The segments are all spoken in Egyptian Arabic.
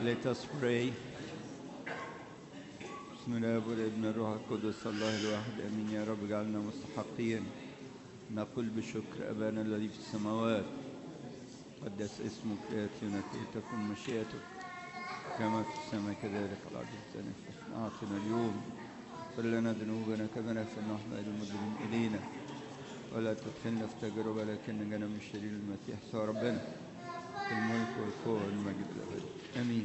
Let us pray. بسم الله والابن الروح القدس الله الواحد امين يا رب اجعلنا مستحقين نقول بشكر ابانا الذي في السماوات قدس اسمك ياتي تكن مشيئتك كما في السماء كذلك على الارض الثاني اعطنا اليوم اغفر لنا ذنوبنا كما نغفر نحن الى المذنبين الينا ولا تدخلنا في تجربه لكن نجنا من شرير المسيح سوى ربنا الملك والقوه والمجد الابدي امين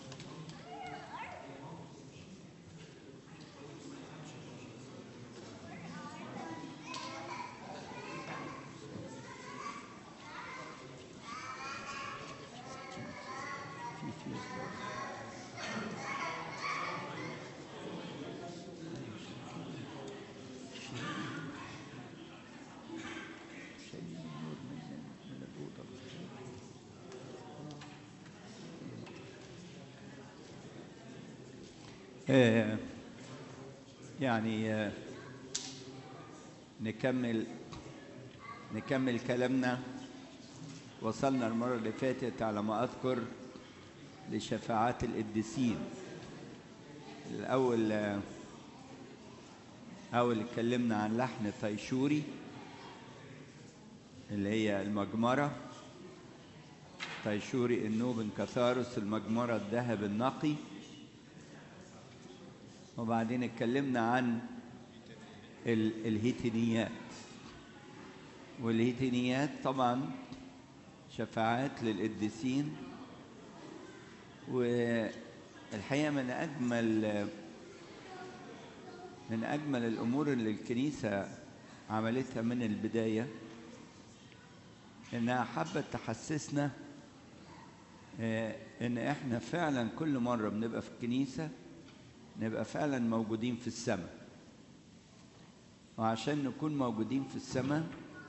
آه، يعني آه، نكمل نكمل كلامنا وصلنا المرة اللي فاتت على ما أذكر لشفاعات القديسين الأول آه، أول اتكلمنا عن لحن طيشوري اللي هي المجمرة طيشوري النوب انكسارس المجمرة الذهب النقي وبعدين اتكلمنا عن ال- الهيتينيات والهيتينيات طبعا شفاعات للقديسين والحقيقة من أجمل من أجمل الأمور اللي الكنيسة عملتها من البداية إنها حبت تحسسنا آه، إن إحنا فعلا كل مرة بنبقى في الكنيسة نبقى فعلا موجودين في السماء وعشان نكون موجودين في السماء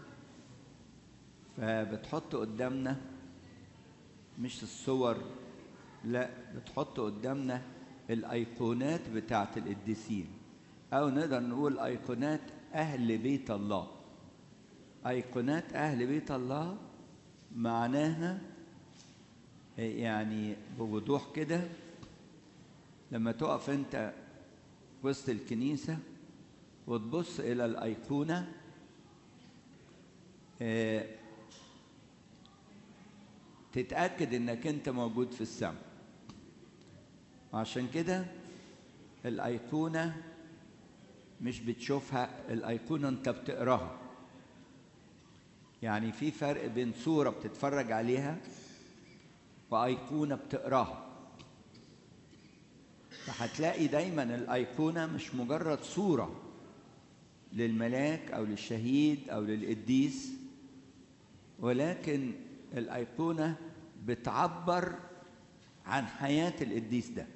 فبتحط قدامنا مش الصور لا بتحط قدامنا الايقونات بتاعت القديسين او نقدر نقول ايقونات اهل بيت الله ايقونات اهل بيت الله معناها يعني بوضوح كده لما تقف انت وسط الكنيسة وتبص إلى الأيقونة آه، تتأكد إنك أنت موجود في السماء وعشان كده الأيقونة مش بتشوفها الأيقونة أنت بتقراها يعني في فرق بين صورة بتتفرج عليها وأيقونة بتقراها فهتلاقي دايما الأيقونة مش مجرد صورة للملاك أو للشهيد أو للقديس ولكن الأيقونة بتعبر عن حياة القديس ده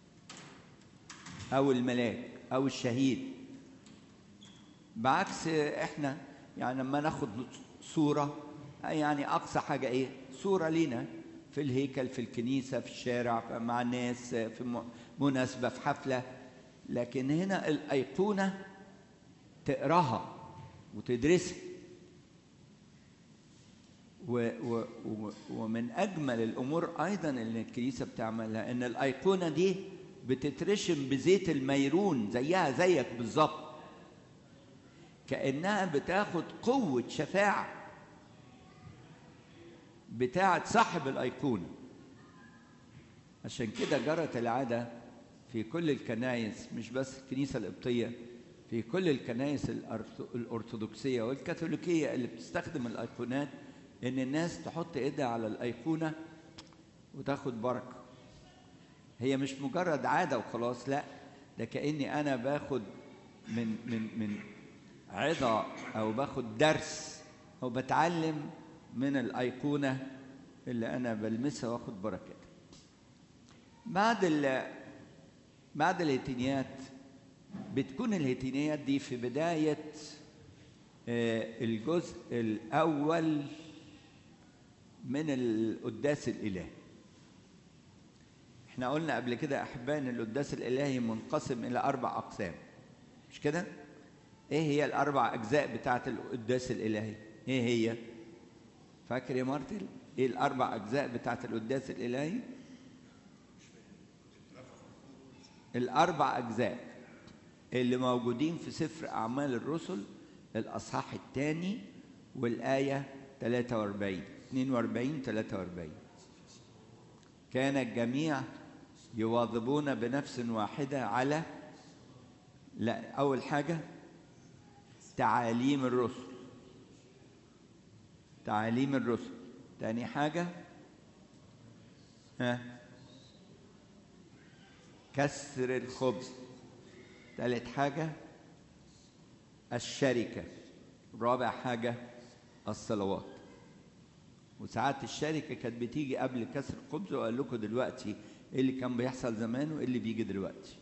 أو الملاك أو الشهيد بعكس إحنا يعني لما ناخد صورة يعني أقصى حاجة إيه؟ صورة لينا في الهيكل في الكنيسة في الشارع مع الناس في م- مناسبة في حفلة لكن هنا الأيقونة تقراها وتدرسها و و و ومن أجمل الأمور أيضا اللي الكنيسة بتعملها إن الأيقونة دي بتترشم بزيت الميرون زيها زيك بالظبط كأنها بتاخد قوة شفاعة بتاعة صاحب الأيقونة عشان كده جرت العادة في كل الكنائس مش بس الكنيسة القبطية في كل الكنائس الأرث- الأرثوذكسية والكاثوليكية اللي بتستخدم الأيقونات إن الناس تحط إيدها على الأيقونة وتاخد بركة هي مش مجرد عادة وخلاص لا ده كأني أنا باخد من من من عظة أو باخد درس أو بتعلم من الأيقونة اللي أنا بلمسها واخد بركتها بعد ال بعد الهيتينيات بتكون الهيتينيات دي في بداية آه، الجزء الأول من القداس الإلهي احنا قلنا قبل كده أحبائي إن القداس الإلهي منقسم إلى أربع أقسام مش كده؟ إيه هي الأربع أجزاء بتاعة القداس الإلهي؟ إيه هي؟ فاكر يا مارتن؟ إيه الأربع أجزاء بتاعة القداس الإلهي؟ الأربع أجزاء اللي موجودين في سفر أعمال الرسل الأصحاح الثاني والآية 43 42 43 كان الجميع يواظبون بنفس واحدة على لا أول حاجة تعاليم الرسل تعاليم الرسل تاني حاجة ها كسر الخبز ثالث حاجة الشركة رابع حاجة الصلوات وساعات الشركة كانت بتيجي قبل كسر الخبز وقال لكم دلوقتي ايه اللي كان بيحصل زمان وايه اللي بيجي دلوقتي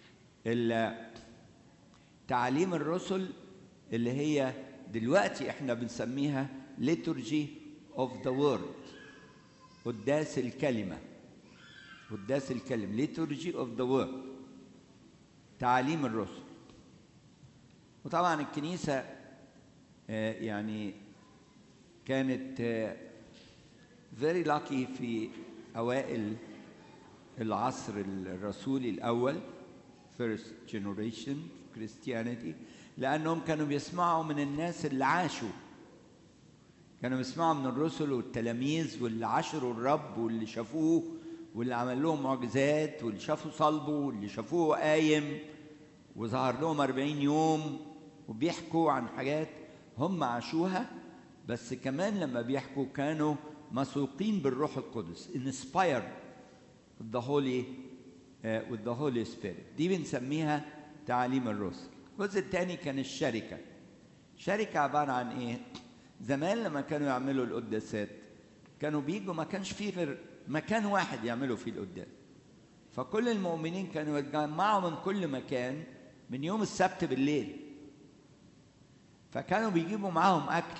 تعاليم الرسل اللي هي دلوقتي احنا بنسميها liturgy of the word قداس الكلمة قداس الكلمة liturgy of the word تعاليم الرسل وطبعا الكنيسة آه يعني كانت آه very lucky في أوائل العصر الرسولي الأول first generation Christianity لأنهم كانوا بيسمعوا من الناس اللي عاشوا كانوا بيسمعوا من الرسل والتلاميذ واللي عاشروا الرب واللي شافوه واللي عمل لهم معجزات واللي شافوا صلبه واللي شافوه قايم وظهر لهم 40 يوم وبيحكوا عن حاجات هم عاشوها بس كمان لما بيحكوا كانوا مسوقين بالروح القدس inspired with the Holy uh, with the Holy Spirit دي بنسميها تعاليم الرسل الجزء الثاني كان الشركة شركة عبارة عن ايه زمان لما كانوا يعملوا القداسات كانوا بيجوا ما كانش فيه غير مكان واحد يعملوا فيه القداس فكل المؤمنين كانوا يتجمعوا من كل مكان من يوم السبت بالليل فكانوا بيجيبوا معاهم اكل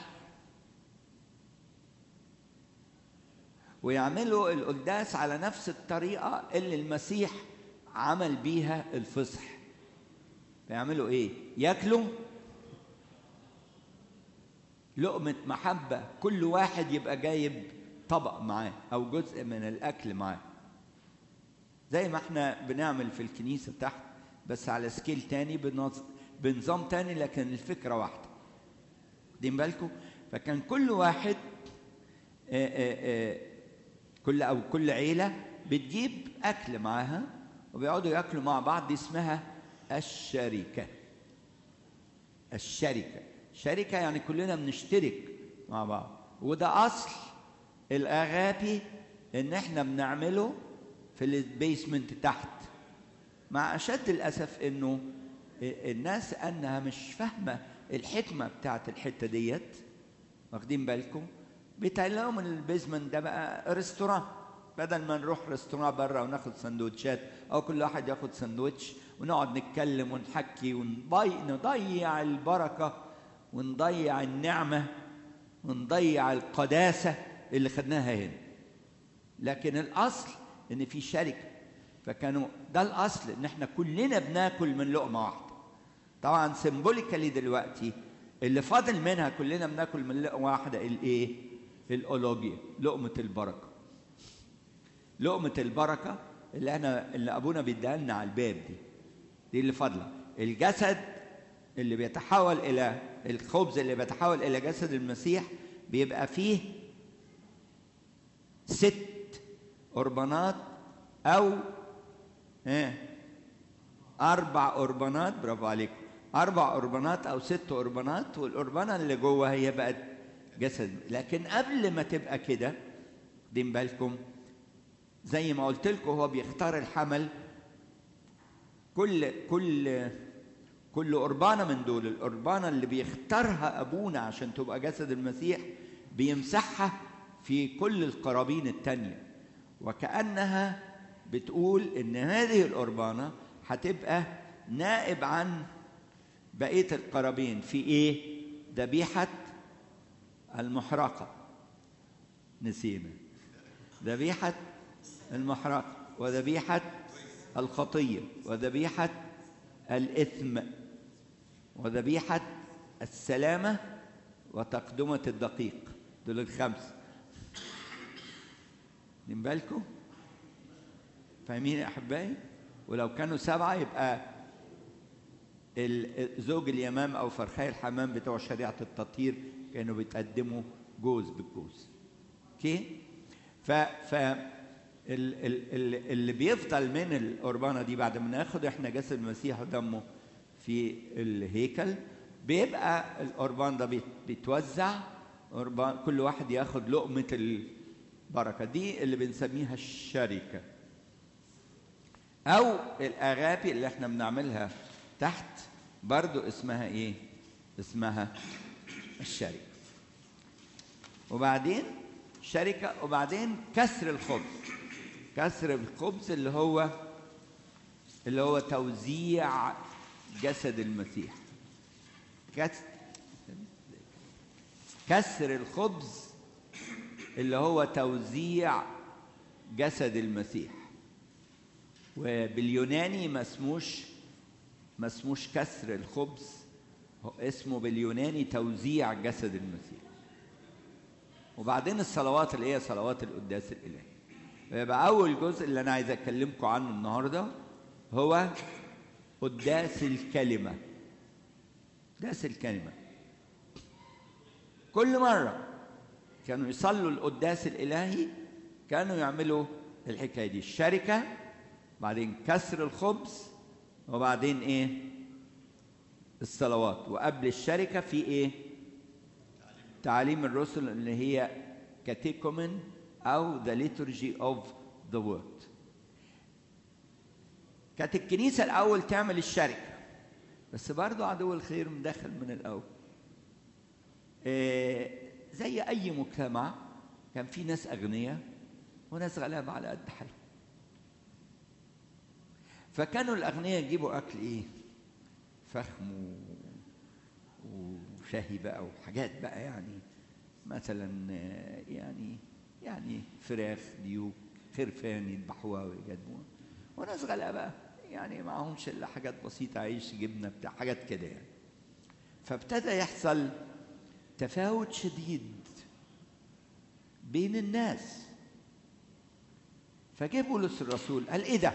ويعملوا القداس على نفس الطريقه اللي المسيح عمل بيها الفصح فيعملوا ايه ياكلوا لقمة محبة كل واحد يبقى جايب طبق معاه أو جزء من الأكل معاه زي ما احنا بنعمل في الكنيسة تحت بس على سكيل تاني بنظام تاني لكن الفكرة واحدة واخدين بالكم فكان كل واحد آآ آآ كل أو كل عيلة بتجيب أكل معاها وبيقعدوا ياكلوا مع بعض دي اسمها الشركة الشركة شركة يعني كلنا بنشترك مع بعض وده أصل الأغابي إن إحنا بنعمله في البيسمنت تحت مع أشد الأسف إنه الناس أنها مش فاهمة الحكمة بتاعت الحتة ديت واخدين بالكم بيتعلموا من البيزمنت ده بقى ريستوران بدل ما نروح ريستوران بره وناخد سندوتشات او كل واحد ياخد سندوتش ونقعد نتكلم ونحكي ونضيع البركه ونضيع النعمه ونضيع القداسه اللي خدناها هنا لكن الاصل ان في شركه فكانوا ده الاصل ان احنا كلنا بناكل من لقمه واحده طبعا سيمبوليكالي دلوقتي اللي فاضل منها كلنا بناكل من لقمه واحده الايه الاولوجيا لقمه البركه لقمه البركه اللي احنا اللي ابونا بيديها لنا على الباب دي دي اللي فاضله الجسد اللي بيتحول الى الخبز اللي بيتحول الى جسد المسيح بيبقى فيه ست قربانات او ايه اربع قربانات برافو عليكم اربع قربانات او ست قربانات والقربانه اللي جوه هي بقت جسد لكن قبل ما تبقى كده واخدين بالكم زي ما قلت لكم هو بيختار الحمل كل كل كل قربانة من دول القربانة اللي بيختارها أبونا عشان تبقى جسد المسيح بيمسحها في كل القرابين التانية وكأنها بتقول إن هذه القربانة هتبقى نائب عن بقية القرابين في إيه؟ ذبيحة المحرقة نسينا ذبيحة المحرقة وذبيحة الخطية وذبيحة الإثم وذبيحة السلامة وتقدمة الدقيق دول الخمس من بالكم فاهمين يا أحبائي ولو كانوا سبعة يبقى ال- زوج اليمام أو فرخي الحمام بتوع شريعة التطهير كانوا بيتقدموا جوز بالجوز اوكي ف ف ال- ال- ال- اللي بيفضل من القربانه دي بعد ما ناخد احنا جسد المسيح ودمه في الهيكل بيبقى القربان ده بيت- بيتوزع قربان كل واحد ياخد لقمه البركه دي اللي بنسميها الشركه او الاغابي اللي احنا بنعملها تحت برضو اسمها ايه اسمها الشركه وبعدين شركة وبعدين كسر الخبز كسر الخبز اللي هو اللي هو توزيع جسد المسيح كس- كسر الخبز اللي هو توزيع جسد المسيح وباليوناني ما اسموش ما اسموش كسر الخبز هو اسمه باليوناني توزيع جسد المسيح وبعدين الصلوات اللي هي صلوات القداس الإلهي ويبقى أول جزء اللي أنا عايز أكلمكم عنه النهاردة هو قداس الكلمة قداس الكلمة كل مرة كانوا يصلوا القداس الإلهي كانوا يعملوا الحكاية دي الشركة بعدين كسر الخبز وبعدين إيه الصلوات وقبل الشركة في إيه تعاليم الرسل اللي هي كاتيكومن او ذا liturgy اوف ذا وورد كانت الكنيسه الاول تعمل الشركه بس برضو عدو الخير مدخل من الاول إيه زي اي مجتمع كان في ناس اغنياء وناس غلابه على قد حالهم فكانوا الاغنياء يجيبوا اكل ايه فخم و... وشهي بقى وحاجات بقى يعني مثلا آه، يعني يعني فراخ ديوك خرفان يذبحوها ويقدموها وناس غلابه يعني معهمش الا حاجات بسيطه عيش جبنه بتاع حاجات كده يعني فابتدى يحصل تفاوت شديد بين الناس فجه بولس الرسول قال ايه ده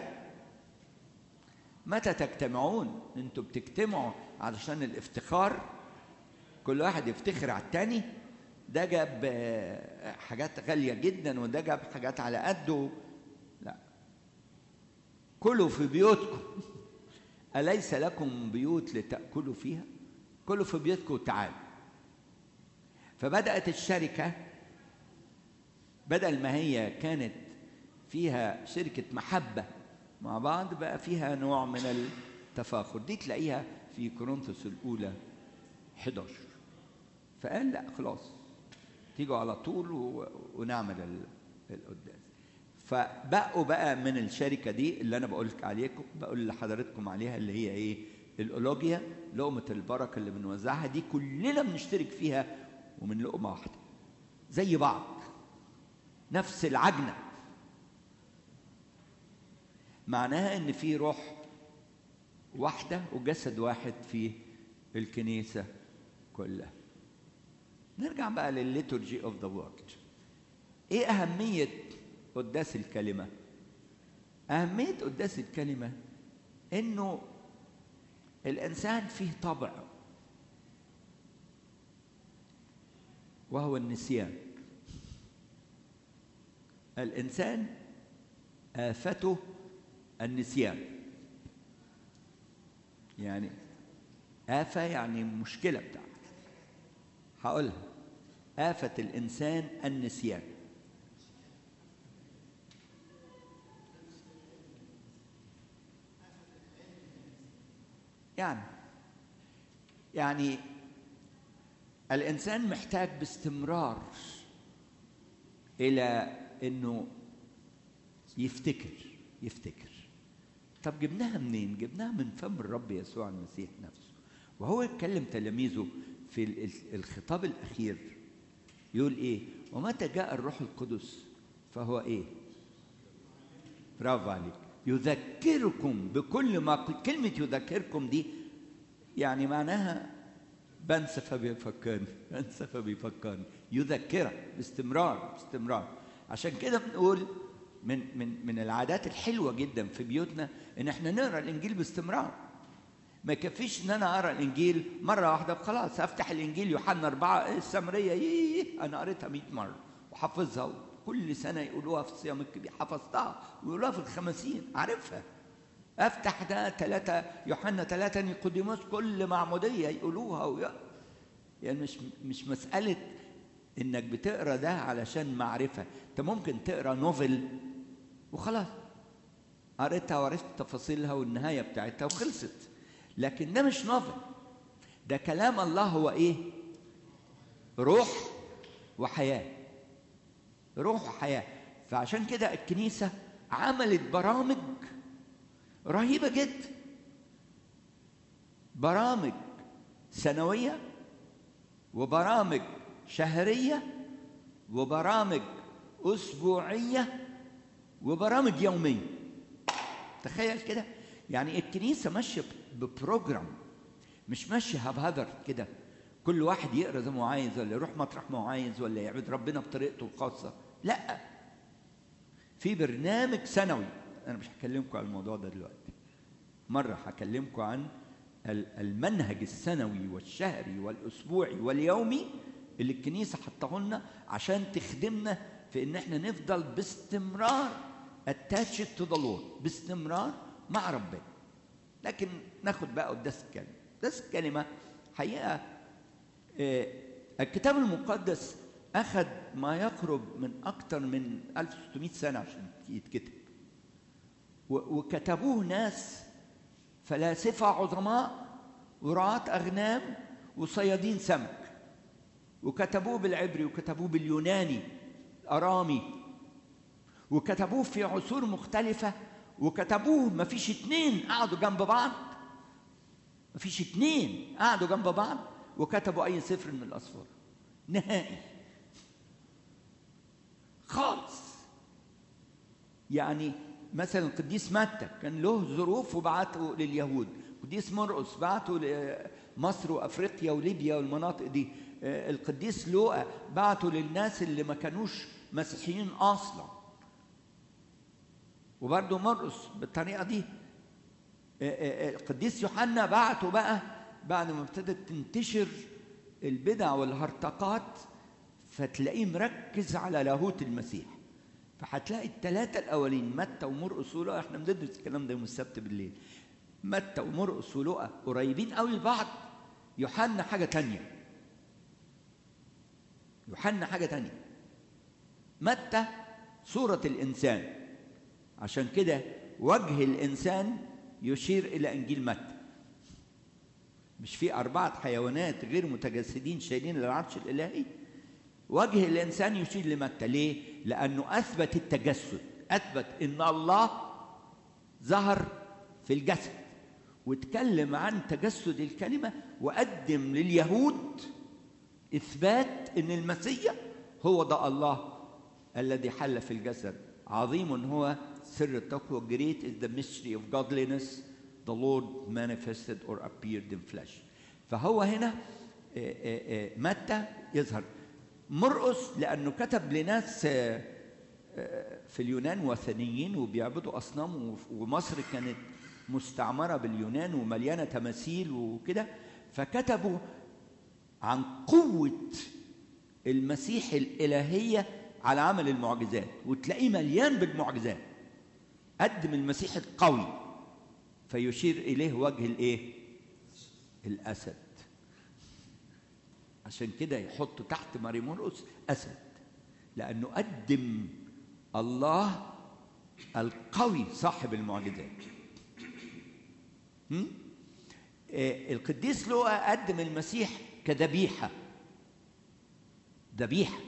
متى تجتمعون انتوا بتجتمعوا علشان الافتخار كل واحد يفتخر على التاني ده جاب آه، حاجات غالية جدا وده جاب حاجات على قده لا كلوا في بيوتكم أليس لكم بيوت لتأكلوا فيها كلوا في بيوتكم وتعالوا فبدأت الشركة بدل ما هي كانت فيها شركة محبة مع بعض بقى فيها نوع من التفاخر دي تلاقيها في كورنثوس الأولى 11 فقال لا خلاص تيجوا على طول و... ونعمل ال... القداس فبقوا بقى من الشركة دي اللي أنا بقول لك عليكم بقول لحضراتكم عليها اللي هي إيه الأولوجيا لقمة البركة اللي بنوزعها دي كلنا بنشترك فيها ومن لقمة واحدة زي بعض نفس العجنة معناها إن في روح واحدة وجسد واحد في الكنيسة كلها نرجع بقى للليتورجي اوف ذا وورد ايه اهميه قداس الكلمه اهميه قداس الكلمه انه الانسان فيه طبع وهو النسيان الانسان افته النسيان يعني آفة يعني مشكلة بتاعتك هقولها آفة الإنسان النسيان يعني يعني الإنسان محتاج باستمرار إلى إنه يفتكر يفتكر طب جبناها منين؟ جبناها من فم الرب يسوع المسيح نفسه وهو يتكلم تلاميذه في ال- ال- الخطاب الأخير يقول إيه؟ ومتى جاء الروح القدس فهو إيه؟ برافو عليك يذكركم بكل ما قل- كلمة يذكركم دي يعني معناها بنسى فبيفكرني بنسى فبيفكرني يذكرك باستمرار باستمرار عشان كده بنقول من من من العادات الحلوه جدا في بيوتنا ان احنا نقرا الانجيل باستمرار ما يكفيش ان انا اقرا الانجيل مره واحده خلاص افتح الانجيل يوحنا أربعة إيه السامريه ييه انا قريتها 100 مره وحافظها كل سنه يقولوها في الصيام الكبير حفظتها ويقولوها في الخمسين عارفها افتح ده ثلاثة يوحنا ثلاثة نيقوديموس كل معمودية يقولوها ويا يعني مش مش مسألة انك بتقرا ده علشان معرفة انت ممكن تقرا نوفل وخلاص قريتها وعرفت تفاصيلها والنهاية بتاعتها وخلصت لكن ده مش نوفل ده كلام الله هو ايه روح وحياة روح وحياة فعشان كده الكنيسة عملت برامج رهيبة جدا برامج سنوية وبرامج شهرية وبرامج أسبوعية وبرامج يومية تخيل كده يعني الكنيسة ماشية ببروجرام مش ماشية هبهدر كده كل واحد يقرا زي ما هو عايز ولا يروح مطرح ما هو عايز ولا يعبد ربنا بطريقته الخاصة لا في برنامج سنوي انا مش هكلمكم عن الموضوع ده دلوقتي مره هكلمكم عن المنهج السنوي والشهري والاسبوعي واليومي اللي الكنيسه حطاه لنا عشان تخدمنا في ان احنا نفضل باستمرار اتاتشد تو ذا لورد باستمرار مع ربنا لكن ناخد بقى قداس الكلمه قداس الكلمه حقيقه الكتاب المقدس اخذ ما يقرب من اكثر من 1600 سنه عشان يتكتب وكتبوه ناس فلاسفة عظماء ورعاة أغنام وصيادين سمك وكتبوه بالعبري وكتبوه باليوناني الأرامي وكتبوه في عصور مختلفة وكتبوه ما فيش اتنين قعدوا جنب بعض ما فيش اتنين قعدوا جنب بعض وكتبوا أي سفر من الأسفار نهائي خالص يعني مثلا القديس متى كان له ظروف وبعته لليهود القديس مرقس بعته لمصر وافريقيا وليبيا والمناطق دي القديس لوقا بعته للناس اللي ما كانوش مسيحيين اصلا وبرضه مرقس بالطريقه دي القديس يوحنا بعته بقى بعد ما ابتدت تنتشر البدع والهرطقات فتلاقيه مركز على لاهوت المسيح فهتلاقي الثلاثة الأولين متى ومرقس ولقى احنا بندرس الكلام ده يوم السبت بالليل متى ومرقس ولقى قريبين قوي لبعض يوحنا حاجة تانية يوحنا حاجة تانية متى صورة الإنسان عشان كده وجه الإنسان يشير إلى إنجيل متى مش في أربعة حيوانات غير متجسدين شايلين العرش الإلهي وجه الإنسان يشير لمتى ليه؟ لأنه أثبت التجسد أثبت إن الله ظهر في الجسد واتكلم عن تجسد الكلمة وقدم لليهود إثبات إن المسيح هو ده الله الذي حل في الجسد عظيم هو سر التقوى great is the mystery of godliness the Lord manifested or appeared in flesh فهو هنا متى يظهر مرقس لانه كتب لناس في اليونان وثنيين وبيعبدوا اصنام ومصر كانت مستعمره باليونان ومليانه تماثيل وكده فكتبوا عن قوه المسيح الالهيه على عمل المعجزات وتلاقيه مليان بالمعجزات قدم المسيح القوي فيشير اليه وجه الايه الاسد عشان كده يحط تحت ماري مرقس اسد لانه قدم الله القوي صاحب المعجزات هم؟ آه القديس لوقا قدم المسيح كذبيحه ذبيحه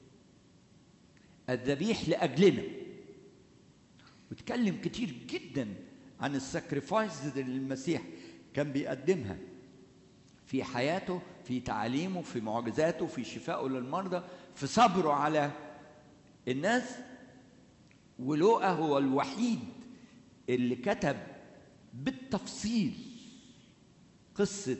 الذبيح لاجلنا واتكلم كتير جدا عن الساكريفايس اللي المسيح كان بيقدمها في حياته في تعاليمه في معجزاته في شفائه للمرضى في صبره على الناس ولوقا هو الوحيد اللي كتب بالتفصيل قصة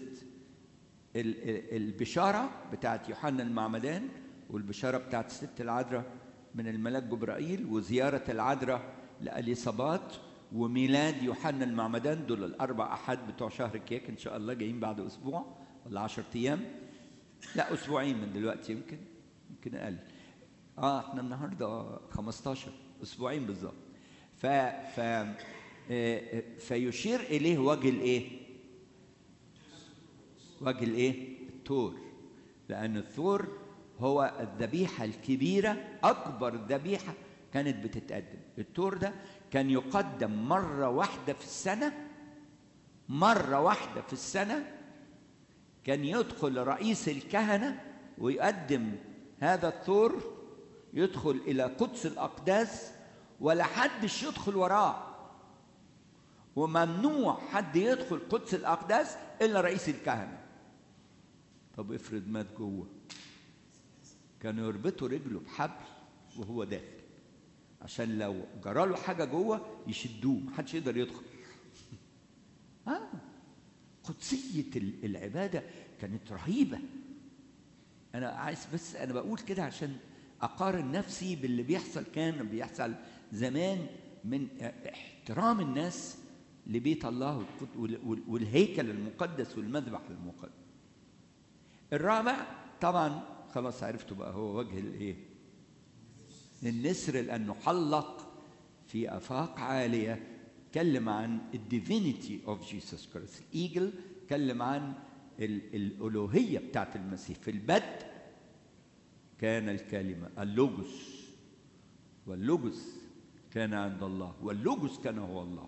البشارة بتاعت يوحنا المعمدان والبشارة بتاعت الست العذراء من الملاك جبرائيل وزيارة العذراء لأليصابات وميلاد يوحنا المعمدان دول الأربع أحد بتوع شهر كيك إن شاء الله جايين بعد أسبوع ولا عشرة أيام لا أسبوعين من دلوقتي يمكن يمكن أقل اه احنا النهارده 15 اسبوعين بالظبط ف ف آه، فيشير اليه وجه الايه وجه الايه الثور لان الثور هو الذبيحه الكبيره اكبر ذبيحه كانت بتتقدم الثور ده كان يقدم مره واحده في السنه مره واحده في السنه كان يدخل رئيس الكهنه ويقدم هذا الثور يدخل الى قدس الاقداس ولا حدش يدخل وراه وممنوع حد يدخل قدس الاقداس الا رئيس الكهنه طب افرض مات جوه كانوا يربطوا رجله بحبل وهو داخل عشان لو جراله حاجه جوه يشدوه محدش يقدر يدخل آه. قدسيه ال- العباده كانت رهيبه انا عايز بس انا بقول كده عشان اقارن نفسي باللي بيحصل كان بيحصل زمان من احترام الناس لبيت الله والقد- وال- وال- والهيكل المقدس والمذبح المقدس الرابع طبعا خلاص عرفتوا بقى هو وجه الايه النسر لانه حلق في افاق عاليه اتكلم عن الديفينيتي اوف جيسس كرايست الايجل اتكلم عن ال- الالوهيه بتاعت المسيح في البدء كان الكلمه اللوجوس واللوجوس كان عند الله واللوجوس كان هو الله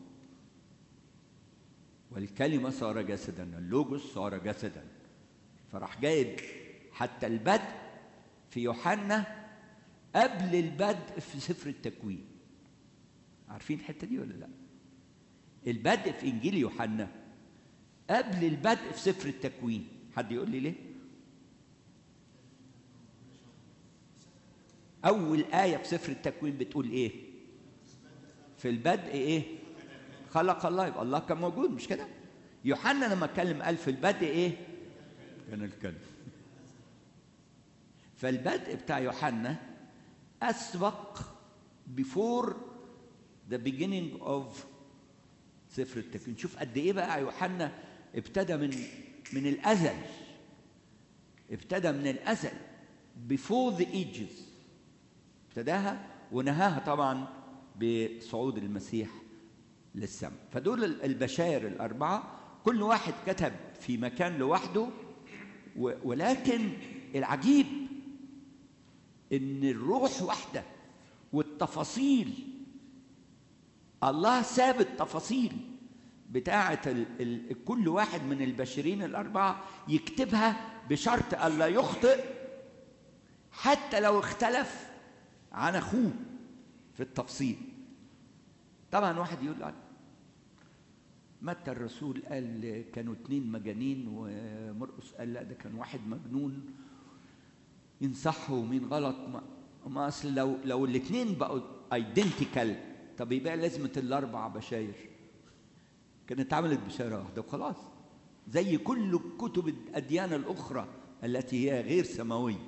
والكلمه صار جسدا اللوجوس صار جسدا فراح جايب حتى البدء في يوحنا قبل البدء في سفر التكوين عارفين الحته دي ولا لا البدء في انجيل يوحنا قبل البدء في سفر التكوين حد يقول لي ليه اول ايه في سفر التكوين بتقول ايه في البدء ايه خلق الله يبقى الله كان موجود مش كده يوحنا لما اتكلم قال في البدء ايه كان الكلب فالبدء بتاع يوحنا أسبق before the beginning of سفر التكوين شوف قد إيه بقى يوحنا ابتدى من من الأزل ابتدى من الأزل before the ages ابتداها ونهاها طبعا بصعود المسيح للسماء فدول البشائر الأربعة كل واحد كتب في مكان لوحده و- ولكن العجيب ان الروح واحده والتفاصيل الله ساب التفاصيل بتاعه ال ال كل واحد من البشرين الاربعه يكتبها بشرط الا يخطئ حتى لو اختلف عن اخوه في التفصيل طبعا واحد يقول لا متى الرسول قال كانوا اتنين مجانين ومرقس قال لا ده كان واحد مجنون ينصحوا مين غلط ما, ما اصل لو لو الاثنين بقوا ايدنتيكال طب يبقى لازمه الاربع بشاير كانت اتعملت بشاره واحده وخلاص زي كل كتب الاديان الاخرى التي هي غير سماويه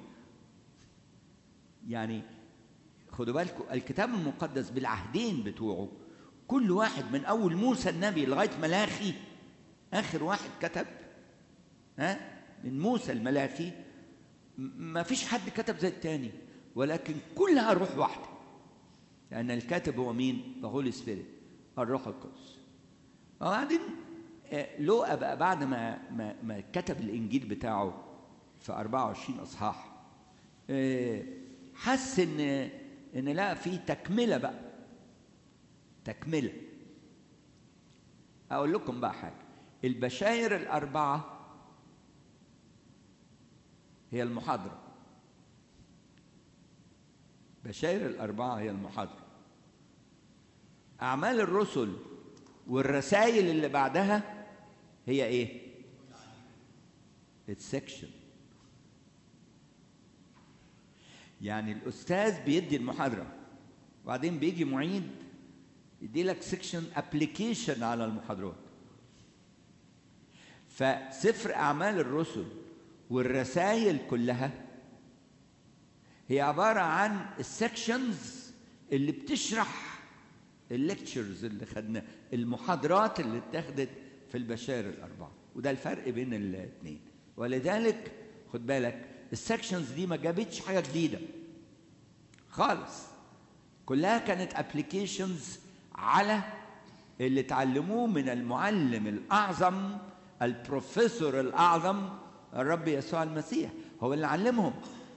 يعني خدوا بالكم الكتاب المقدس بالعهدين بتوعه كل واحد من اول موسى النبي لغايه ملاخي اخر واحد كتب ها من موسى الملاخي ما فيش حد كتب زي التاني ولكن كلها روح واحده لان الكاتب هو مين ذا هولي سبيريت الروح القدس وبعدين آه، لوقا بقى بعد ما ما ما كتب الانجيل بتاعه في 24 اصحاح آه، حس ان ان لا في تكمله بقى تكمله اقول لكم بقى حاجه البشاير الاربعه هي المحاضره بشاير الاربعه هي المحاضره اعمال الرسل والرسائل اللي بعدها هي ايه السكشن يعني الاستاذ بيدي المحاضره وبعدين بيجي معيد يدي لك سكشن ابلكيشن على المحاضرات فسفر اعمال الرسل والرسائل كلها هي عباره عن السكشنز اللي بتشرح الليكتشرز اللي خدناها المحاضرات اللي اتاخدت في البشائر الاربعه وده الفرق بين الاثنين ولذلك خد بالك السكشنز دي ما جابتش حاجه جديده خالص كلها كانت ابلكيشنز على اللي اتعلموه من المعلم الاعظم البروفيسور الاعظم الرب يسوع المسيح هو اللي علمهم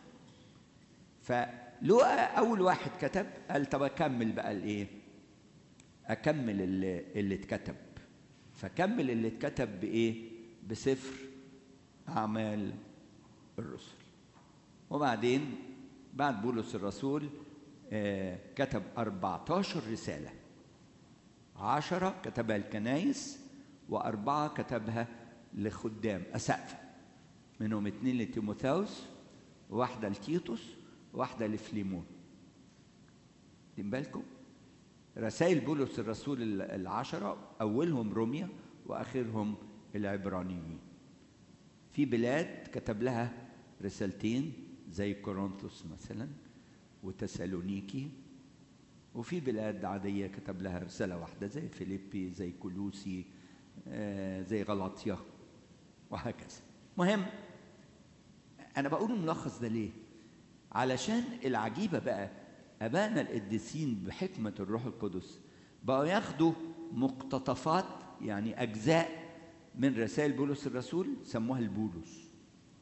فلوقا اول واحد كتب قال طب اكمل بقى الايه اكمل اللي, اللي اتكتب فكمل اللي اتكتب بايه بسفر اعمال الرسل وبعدين بعد بولس الرسول آه كتب 14 رسالة عشرة كتبها الكنايس وأربعة كتبها لخدام أسقفة منهم اتنين لتيموثاوس وواحدة لتيتوس وواحدة لفليمون واخدين بالكم رسائل بولس الرسول العشرة أولهم روميا وآخرهم العبرانيين في بلاد كتب لها رسالتين زي كورنثوس مثلا وتسالونيكي وفي بلاد عادية كتب لها رسالة واحدة زي فيليبي زي كولوسي آه زي غلاطيا وهكذا مهم أنا بقول الملخص ده ليه؟ علشان العجيبة بقى أبانا القديسين بحكمة الروح القدس بقوا ياخدوا مقتطفات يعني أجزاء من رسائل بولس الرسول سموها البولس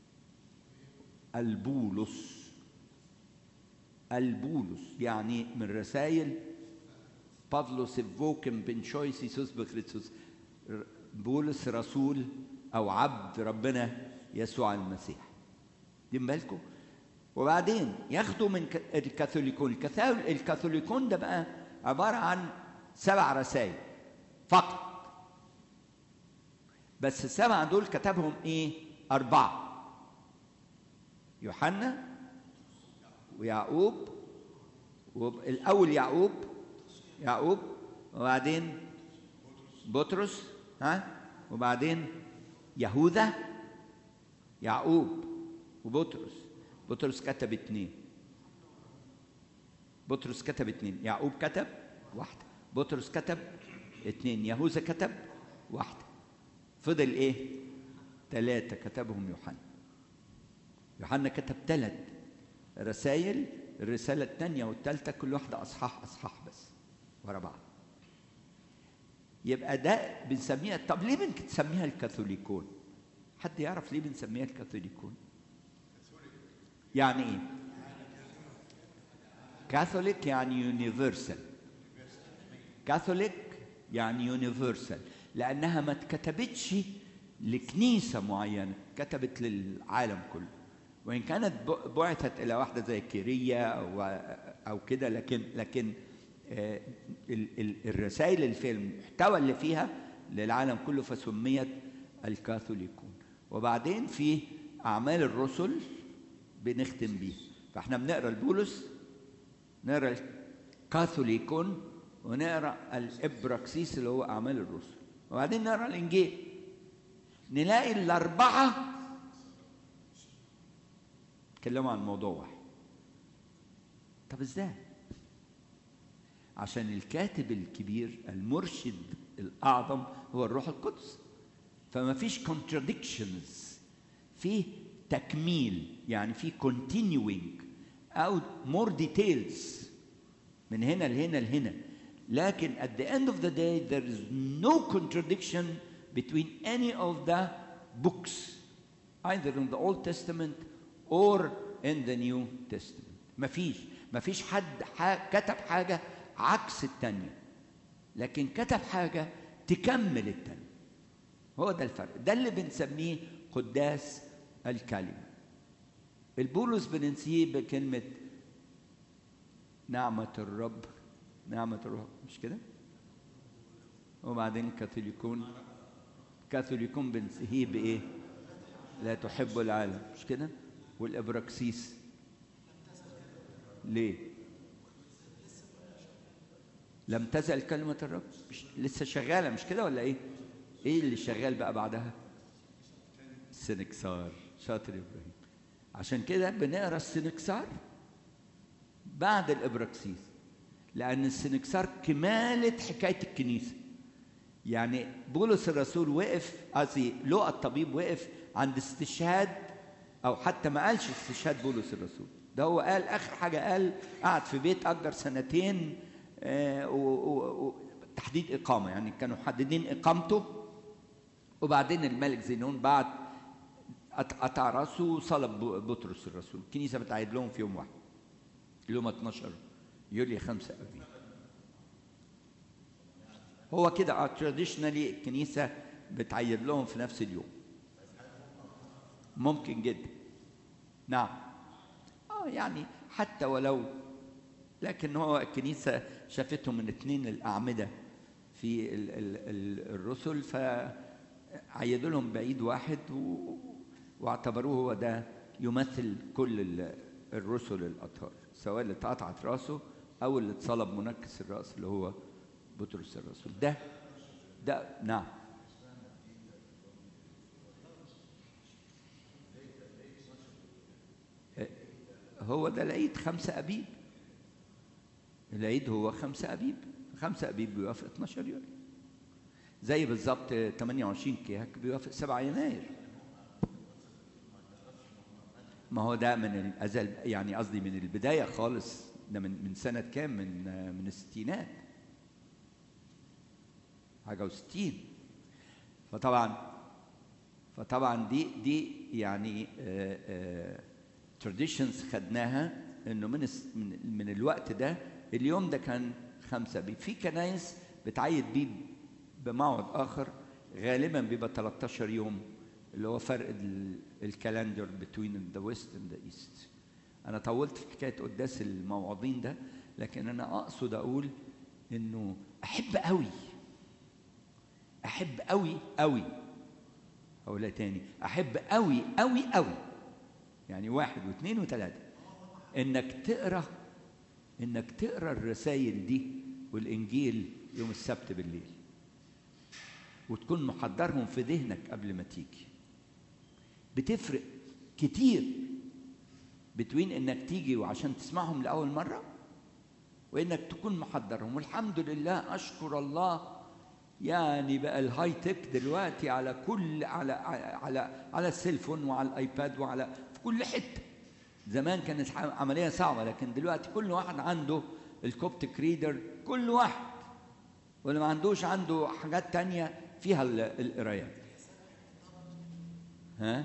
البولس البولس يعني من رسائل بافلوس فوكم بن شويسيسوس بخريتوس بولس رسول او عبد ربنا يسوع المسيح دي بالكم وبعدين ياخدوا من الكاثوليكون الكاثوليكون ده بقى عباره عن سبع رسائل فقط بس السبعه دول كتبهم ايه اربعه يوحنا ويعقوب الأول يعقوب يعقوب وبعدين بطرس ها وبعدين يهوذا يعقوب وبطرس بطرس كتب اتنين بطرس كتب اتنين يعقوب كتب واحدة بطرس كتب اتنين يهوذا كتب واحدة فضل ايه ثلاثة كتبهم يوحنا يوحنا كتب ثلاث رسائل الرسالة الثانية والثالثة كل واحدة أصحاح أصحاح بس ورا بعض يبقى ده بنسميها طب ليه بنسميها الكاثوليكون؟ حد يعرف ليه بنسميها الكاثوليكون؟ يعني ايه؟ كاثوليك يعني يونيفرسال كاثوليك يعني يونيفرسال لأنها ما اتكتبتش لكنيسة معينة كتبت للعالم كله وإن كانت بعثت إلى واحدة زي كيرية أو أو كده لكن لكن آه الرسائل اللي في المحتوى اللي فيها للعالم كله فسميت الكاثوليكون وبعدين في أعمال الرسل بنختم بيه فاحنا بنقرا البولس نقرا الكاثوليكون ونقرا الابراكسيس اللي هو اعمال الرسل وبعدين نقرا الانجيل نلاقي الاربعه اتكلموا عن موضوع واحد طب ازاي عشان الكاتب الكبير المرشد الاعظم هو الروح القدس فما فيش contradictions في تكميل يعني في continuing او more details من هنا لهنا لهنا لكن at the end of the day there is no contradiction between any of the books either in the Old Testament or in the New Testament مفيش مفيش حد كتب حاجة عكس التانية لكن كتب حاجة تكمل التانية هو ده الفرق ده اللي بنسميه قداس الكلمة البولس بننسيه بكلمة نعمة الرب نعمة الروح مش كده؟ وبعدين كاثوليكون كاثوليكون بنسيه بإيه؟ لا تحب العالم مش كده؟ والإبراكسيس ليه؟ لم تزل كلمة الرب مش لسه شغالة مش كده ولا إيه؟ إيه اللي شغال بقى بعدها؟ السنكسار شاطر إبراهيم عشان كده بنقرا السنكسار بعد الابراكسيس لان السنكسار كماله حكايه الكنيسه يعني بولس الرسول وقف قصدي لقى الطبيب وقف عند استشهاد او حتى ما قالش استشهاد بولس الرسول ده هو قال اخر حاجه قال قعد في بيت اجر سنتين آه وتحديد اقامه يعني كانوا محددين اقامته وبعدين الملك زينون بعد قطع راسه وصلب بطرس الرسول الكنيسه بتعيد لهم في يوم واحد يوم 12 يوليو 5 ابريل هو كده تراديشنالي الكنيسه بتعيد لهم في نفس اليوم ممكن جدا نعم اه يعني حتى ولو لكن هو الكنيسه شافتهم من اثنين الاعمده في ال ال ال الرسل فعيدوا لهم بعيد واحد و... واعتبروه هو ده يمثل كل الرسل الاطهار سواء اللي اتقطعت راسه او اللي اتصلب منكس الراس اللي هو بطرس الرسول ده ده نعم هو ده العيد خمسة أبيب العيد هو خمسة أبيب خمسة أبيب بيوافق 12 يوليو زي بالظبط 28 كيهك بيوافق 7 يناير ما هو ده من الأزل يعني قصدي من البداية خالص ده من من سنة كام من من الستينات حاجة وستين فطبعا فطبعا دي دي يعني تراديشنز خدناها انه من من من الوقت ده اليوم ده كان خمسة بي في كنايس بتعيد بيه بموعد اخر غالبا بيبقى 13 يوم اللي هو فرق الكالندر بين ذا ويست اند ذا ايست انا طولت في حكايه قداس الموعظين ده لكن انا اقصد اقول انه احب قوي احب قوي قوي اقولها تاني احب قوي قوي قوي يعني واحد واثنين وثلاثه انك تقرا انك تقرا الرسائل دي والانجيل يوم السبت بالليل وتكون محضرهم في ذهنك قبل ما تيجي بتفرق كتير بتوين انك تيجي وعشان تسمعهم لاول مره وانك تكون محضرهم والحمد لله اشكر الله يعني بقى الهاي تك دلوقتي على كل على على على السيلفون وعلى الايباد وعلى في كل حته زمان كانت عمليه صعبه لكن دلوقتي كل واحد عنده الكوبتك ريدر كل واحد واللي ما عندوش عنده حاجات تانية فيها القرايات ها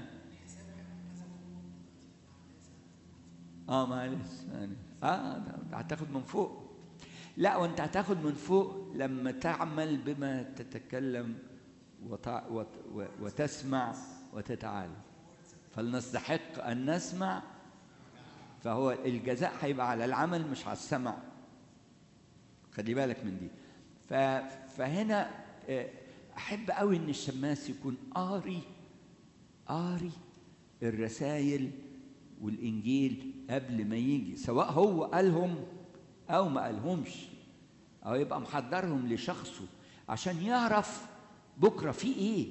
اه معلش يعني اه ده هتاخد من فوق لا وانت هتاخد من فوق لما تعمل بما تتكلم وتع... وت... وتسمع وتتعالى فلنستحق ان نسمع فهو الجزاء هيبقى على العمل مش على السمع خلي بالك من دي ف... فهنا احب قوي ان الشماس يكون قاري قاري الرسائل والانجيل قبل ما يجي سواء هو قالهم او ما قالهمش او يبقى محضرهم لشخصه عشان يعرف بكره في ايه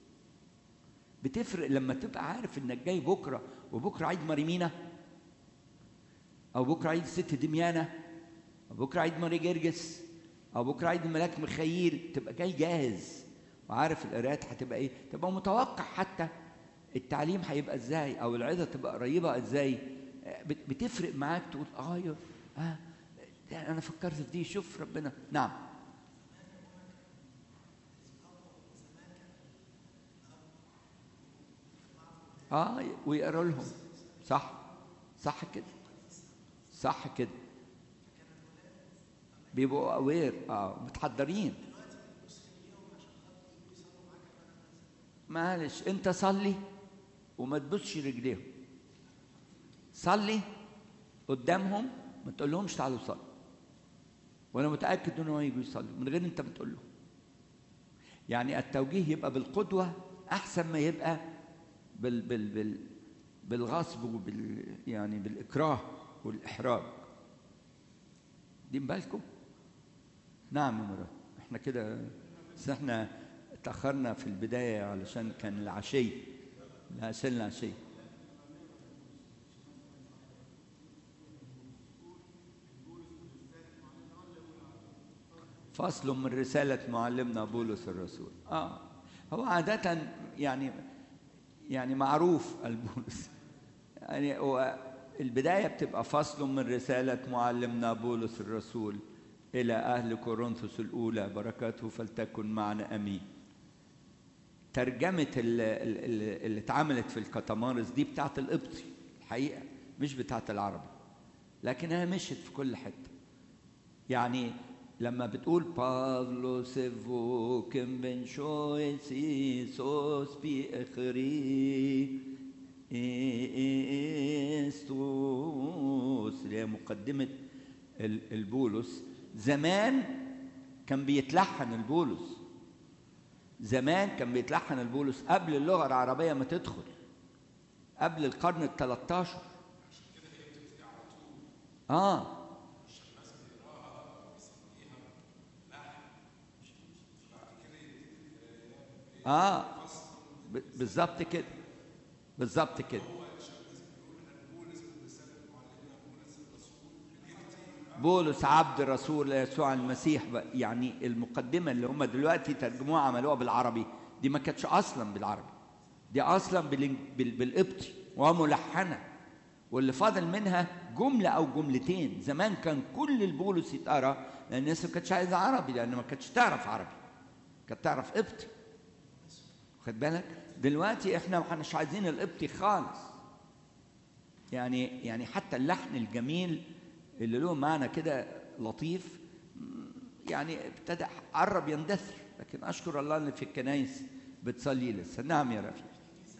بتفرق لما تبقى عارف انك جاي بكره وبكره عيد مريمينا او بكره عيد الست دميانه او بكره عيد ماري جرجس او بكره عيد الملاك مخيل تبقى جاي جاهز وعارف القراءات هتبقى ايه تبقى متوقع حتى التعليم هيبقى ازاي او العظه تبقى قريبه ازاي بتفرق معاك تقول اه اه انا فكرت في دي شوف ربنا نعم اه ويقرا لهم صح صح كده صح كده بيبقوا اوير اه متحضرين معلش انت صلي وما تبصش رجليهم صلي قدامهم ما تقول لهمش تعالوا صلوا وانا متاكد انهم يجوا يصلوا من غير انت بتقول لهم يعني التوجيه يبقى بالقدوه احسن ما يبقى بال بال بال بالغصب وبال يعني بالاكراه والاحراج دي بالكم نعم يا مراد احنا كده بس احنا اتاخرنا في البدايه علشان كان العشيه عشان العشيه فصل من رسالة معلمنا بولس الرسول اه هو عادة يعني يعني معروف البولس يعني هو البداية بتبقى فصل من رسالة معلمنا بولس الرسول إلى أهل كورنثوس الأولى بركاته فلتكن معنا أمين ترجمة اللي, اللي اتعملت في الكتمارس دي بتاعت القبطي الحقيقة مش بتاعت العربي لكنها مشت في كل حتة يعني لما بتقول بافلوس فوكم بن شويسي سوس بي اخري استوس اللي هي مقدمة البولس زمان كان بيتلحن البولس زمان كان بيتلحن البولس قبل اللغة العربية ما تدخل قبل القرن ال 13 اه اه بالظبط كده بالظبط كده بولس عبد الرسول يسوع المسيح يعني المقدمه اللي هم دلوقتي ترجموها عملوها بالعربي دي ما كانتش اصلا بالعربي دي اصلا بالقبطي وملحنه واللي فاضل منها جمله او جملتين زمان كان كل البولس يتقرا لان الناس ما كانتش عايزه عربي لان ما كانتش تعرف عربي كانت تعرف قبطي خد بالك دلوقتي احنا ما مش عايزين القبطي خالص يعني يعني حتى اللحن الجميل اللي له معنى كده لطيف يعني ابتدى قرب يندثر لكن اشكر الله ان في الكنايس بتصلي لسه نعم يا رفيق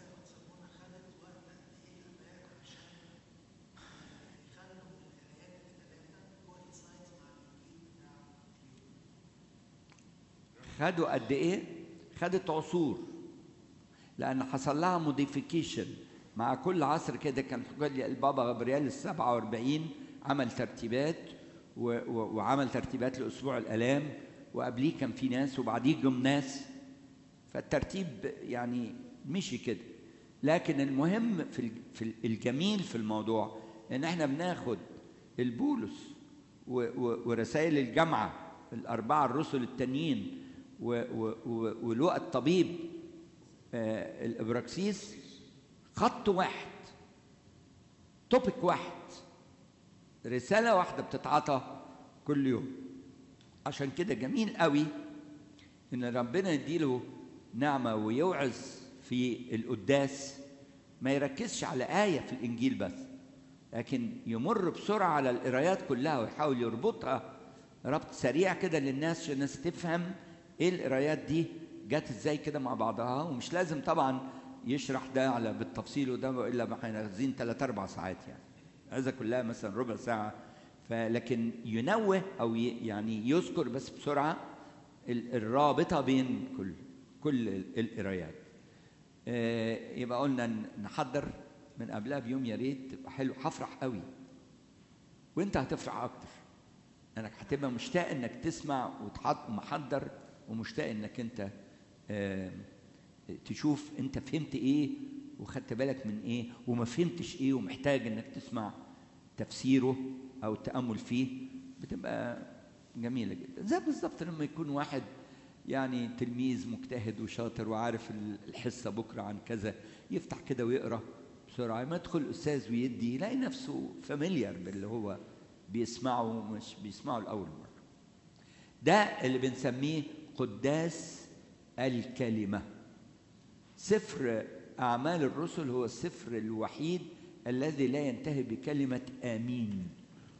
خدوا قد ايه خدت عصور لان حصل لها موديفيكيشن مع كل عصر كده كان البابا غبريال ال 47 عمل ترتيبات و و وعمل ترتيبات لاسبوع الالام وقبليه كان في ناس وبعديه جم ناس فالترتيب يعني مشي كده لكن المهم في في الجميل في الموضوع ان احنا بناخد البولس ورسائل الجامعه الاربعه الرسل التانيين ولقى الطبيب آه الابراكسيس خط واحد توبيك واحد رسالة واحدة بتتعطى كل يوم عشان كده جميل قوي ان ربنا يديله نعمة ويوعظ في القداس ما يركزش على آية في الإنجيل بس لكن يمر بسرعة على القرايات كلها ويحاول يربطها ربط سريع كده للناس عشان الناس تفهم ايه القرايات دي جت ازاي كده مع بعضها ومش لازم طبعا يشرح ده على بالتفصيل وده الا ما احنا عايزين ثلاث اربع ساعات يعني عايزه كلها مثلا ربع ساعه فلكن ينوه او يعني يذكر بس بسرعه الرابطه بين كل كل القرايات يبقى قلنا نحضر من قبلها بيوم يا ريت تبقى حلو هفرح قوي وانت هتفرح اكتر انك هتبقى مشتاق انك تسمع وتحط محضر ومشتاق انك انت تشوف انت فهمت ايه وخدت بالك من ايه وما فهمتش ايه ومحتاج انك تسمع تفسيره او التامل فيه بتبقى جميله جدا زي بالظبط لما يكون واحد يعني تلميذ مجتهد وشاطر وعارف الحصه بكره عن كذا يفتح كده ويقرا بسرعه ما يدخل الاستاذ ويدي يلاقي نفسه فاميليار باللي هو بيسمعه مش بيسمعه لاول مره ده اللي بنسميه قداس الكلمه سفر أعمال الرسل هو السفر الوحيد الذي لا ينتهي بكلمة آمين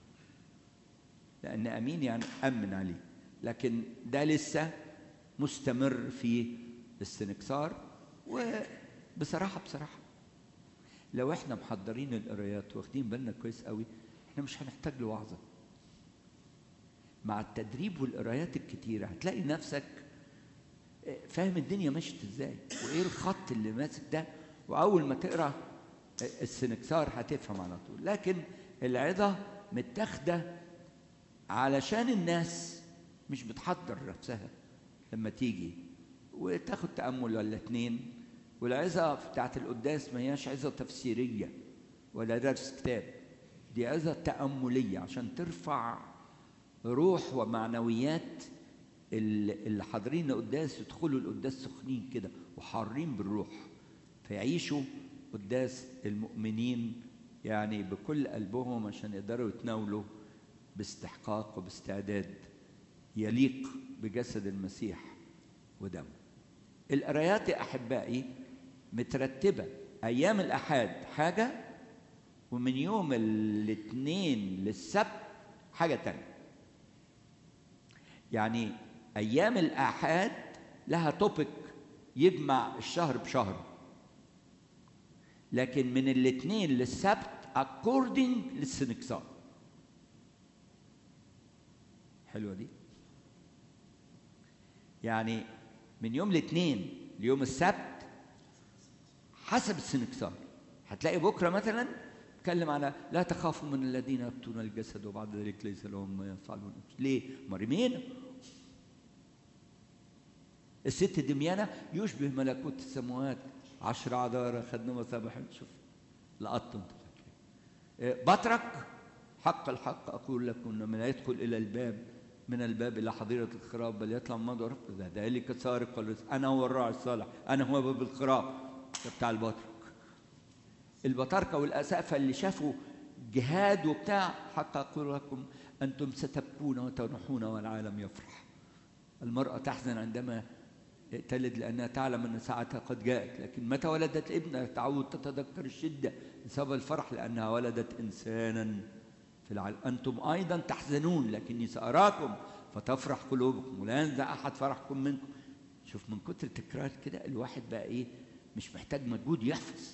لأن آمين يعني أمن عليه لكن ده لسه مستمر في السنكسار وبصراحة بصراحة لو احنا محضرين القرايات واخدين بالنا كويس قوي احنا مش هنحتاج لوعظة مع التدريب والقرايات الكتيرة هتلاقي نفسك فاهم الدنيا مشت ازاي وايه الخط اللي ماسك ده واول ما تقرا السنكسار هتفهم على طول لكن العظه متاخده علشان الناس مش بتحضر نفسها لما تيجي وتاخد تامل ولا اتنين والعظه بتاعت القداس ما هياش عظه تفسيريه ولا درس كتاب دي عظه تامليه عشان ترفع روح ومعنويات اللي حاضرين القداس يدخلوا القداس سخنين كده وحارين بالروح فيعيشوا قداس المؤمنين يعني بكل قلبهم عشان يقدروا يتناولوا باستحقاق وباستعداد يليق بجسد المسيح ودمه القرايات يا احبائي مترتبه ايام الاحاد حاجه ومن يوم الاثنين للسبت حاجه تانية يعني ايام الاحاد لها توبيك يجمع الشهر بشهر لكن من الاثنين للسبت according للسنكسار حلوه دي يعني من يوم الاثنين ليوم السبت حسب السنكسار هتلاقي بكره مثلا اتكلم على لا تخافوا من الذين يبتون الجسد وبعد ذلك ليس لهم ما يفعلون ليه؟ مريمين الست دميانة يشبه ملكوت السماوات عشر عذارى خدنا مسابح شوف لقطت انت بطرك حق الحق اقول لكم ان من يدخل الى الباب من الباب الى حظيره الخراب بل يطلع من مدور ده ذلك سارق والرزق انا هو الراعي الصالح انا هو باب الخراب ده بتاع البطرك البطاركه والاسقفه اللي شافوا جهاد وبتاع حق اقول لكم انتم ستبكون وتنحون والعالم يفرح المراه تحزن عندما تلد لأنها تعلم أن ساعتها قد جاءت لكن متى ولدت ابنها تعود تتذكر الشدة بسبب الفرح لأنها ولدت إنسانا في العالم أنتم أيضا تحزنون لكني سأراكم فتفرح قلوبكم ولا ينزع أحد فرحكم منكم شوف من كتر التكرار كده الواحد بقى إيه مش محتاج مجهود يحفظ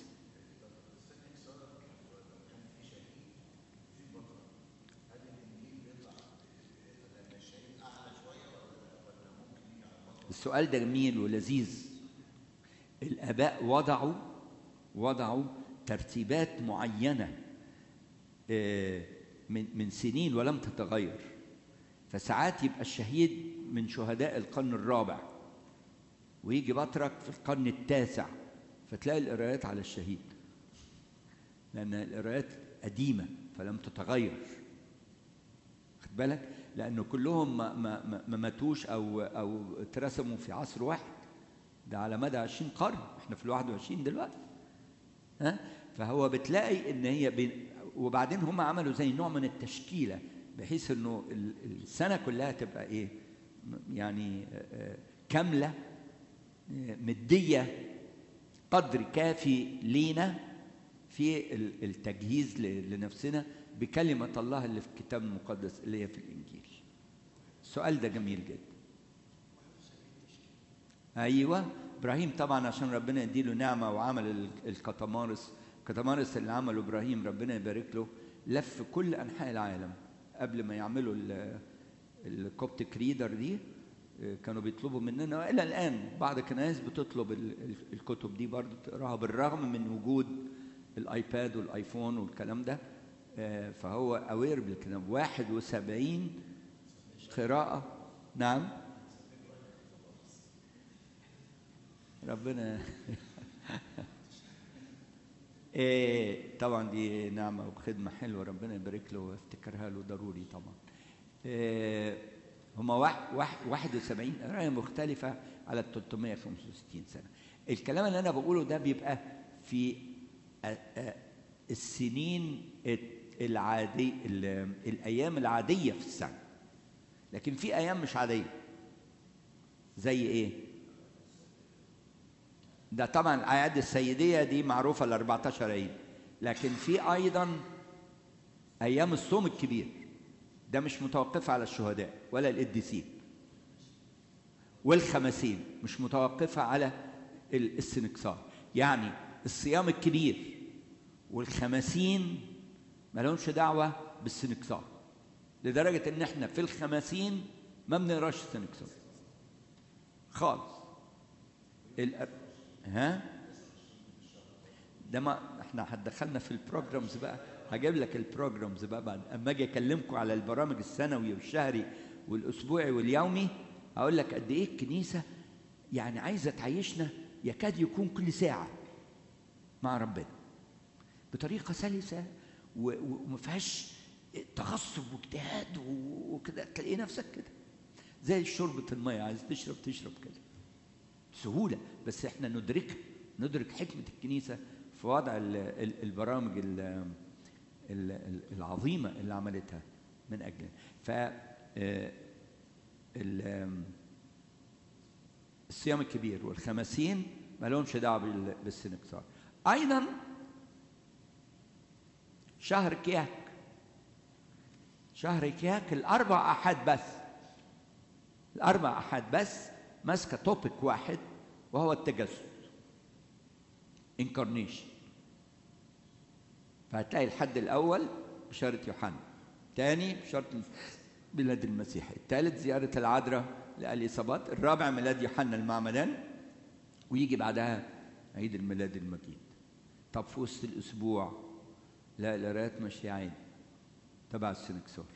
السؤال ده جميل ولذيذ الآباء وضعوا وضعوا ترتيبات معينة من من سنين ولم تتغير فساعات يبقى الشهيد من شهداء القرن الرابع ويجي بطرك في القرن التاسع فتلاقي القرايات على الشهيد لأن القرايات قديمة فلم تتغير خد بالك لأنه كلهم ما, ما, ما ماتوش أو أو اترسموا في عصر واحد ده على مدى 20 قرن احنا في ال 21 دلوقتي ها فهو بتلاقي ان هي بين وبعدين هم عملوا زي نوع من التشكيله بحيث انه السنه كلها تبقى ايه يعني كامله مديه قدر كافي لينا في التجهيز لنفسنا بكلمة الله اللي في الكتاب المقدس اللي هي في الإنجيل السؤال ده جميل جدا أيوة إبراهيم طبعا عشان ربنا يديله نعمة وعمل الكتمارس الكتمارس اللي عمله إبراهيم ربنا يبارك له لف كل أنحاء العالم قبل ما يعملوا الكوبتيك ريدر دي كانوا بيطلبوا مننا والى الان بعض الكنائس بتطلب الكتب دي برضه تقراها بالرغم من وجود الايباد والايفون والكلام ده فهو اوير بالكلام 71 قراءة نعم ربنا إيه طبعا دي نعمة وخدمة حلوة ربنا يبارك له ويفتكرها له ضروري طبعا إيه هما واحد واحد 71 قراية مختلفة على 365 سنة الكلام اللي أنا بقوله ده بيبقى في السنين العادي الايام العاديه في السنه لكن في ايام مش عاديه زي ايه ده طبعا الاعياد السيديه دي معروفه ال 14 عيد لكن في ايضا ايام الصوم الكبير ده مش متوقفه على الشهداء ولا القديسين والخمسين مش متوقفه على السنكسار يعني الصيام الكبير والخمسين ما لهمش دعوة بالسنكسار لدرجة إن إحنا في الخمسين ما بنقراش السنكسار خالص الأب... ها ده ما احنا هتدخلنا في البروجرامز بقى هجيب لك البروجرامز بقى بعد اما اجي اكلمكم على البرامج السنوي والشهري والاسبوعي واليومي هقول لك قد ايه الكنيسه يعني عايزه تعيشنا يكاد يكون كل ساعه مع ربنا بطريقه سلسه وما فيهاش تغصب واجتهاد وكده تلاقي نفسك كده زي شربة المية عايز تشرب تشرب كده سهولة بس احنا ندركها ندرك حكمة الكنيسة في وضع ال- ال- البرامج ال- ال- ال- العظيمة اللي عملتها من أجلنا ف آه، ال- الصيام الكبير والخمسين ما لهمش دعوة بال- بالسنكسار أيضا شهر كياك شهر كياك الأربع أحد بس الأربع أحد بس ماسكة توبيك واحد وهو التجسد انكارنيشن فهتلاقي الحد الأول بشارة يوحنا تاني بشارة ميلاد المسيح الثالث زيارة العذراء لأليصابات الرابع ميلاد يوحنا المعمدان ويجي بعدها عيد الميلاد المجيد طب في وسط الأسبوع لا القراءات مشيعين تبع السنكسار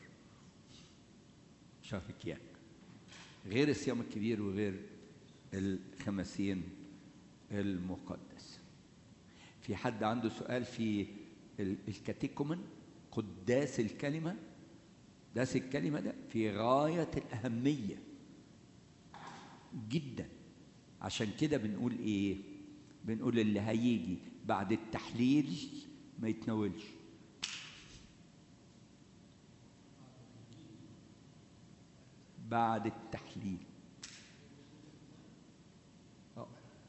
شهر كياك غير الصيام الكبير وغير الخمسين المقدس في حد عنده سؤال في ال- الكاتيكومن قداس الكلمة قداس الكلمة ده في غاية الأهمية جدا عشان كده بنقول إيه بنقول اللي هيجي بعد التحليل ما يتناولش بعد التحليل آه.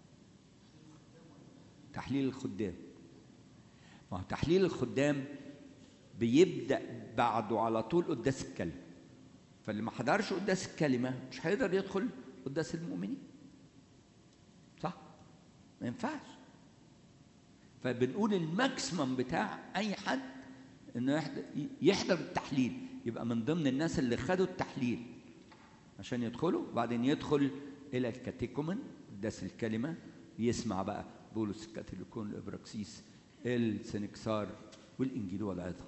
تحليل الخدام ما هو تحليل الخدام بيبدأ بعده على طول قداس الكلمة فاللي ما حضرش قداس الكلمة مش هيقدر يدخل قداس المؤمنين صح؟ ما ينفعش فبنقول الماكسيمم بتاع أي حد إنه يحضر, يحضر التحليل يبقى من ضمن الناس اللي خدوا التحليل عشان يدخلوا وبعدين يدخل إلى الكاتيكومن قداس الكلمة يسمع بقى بولس الكاثوليكون الإبراكسيس السنكسار والإنجيل والعظة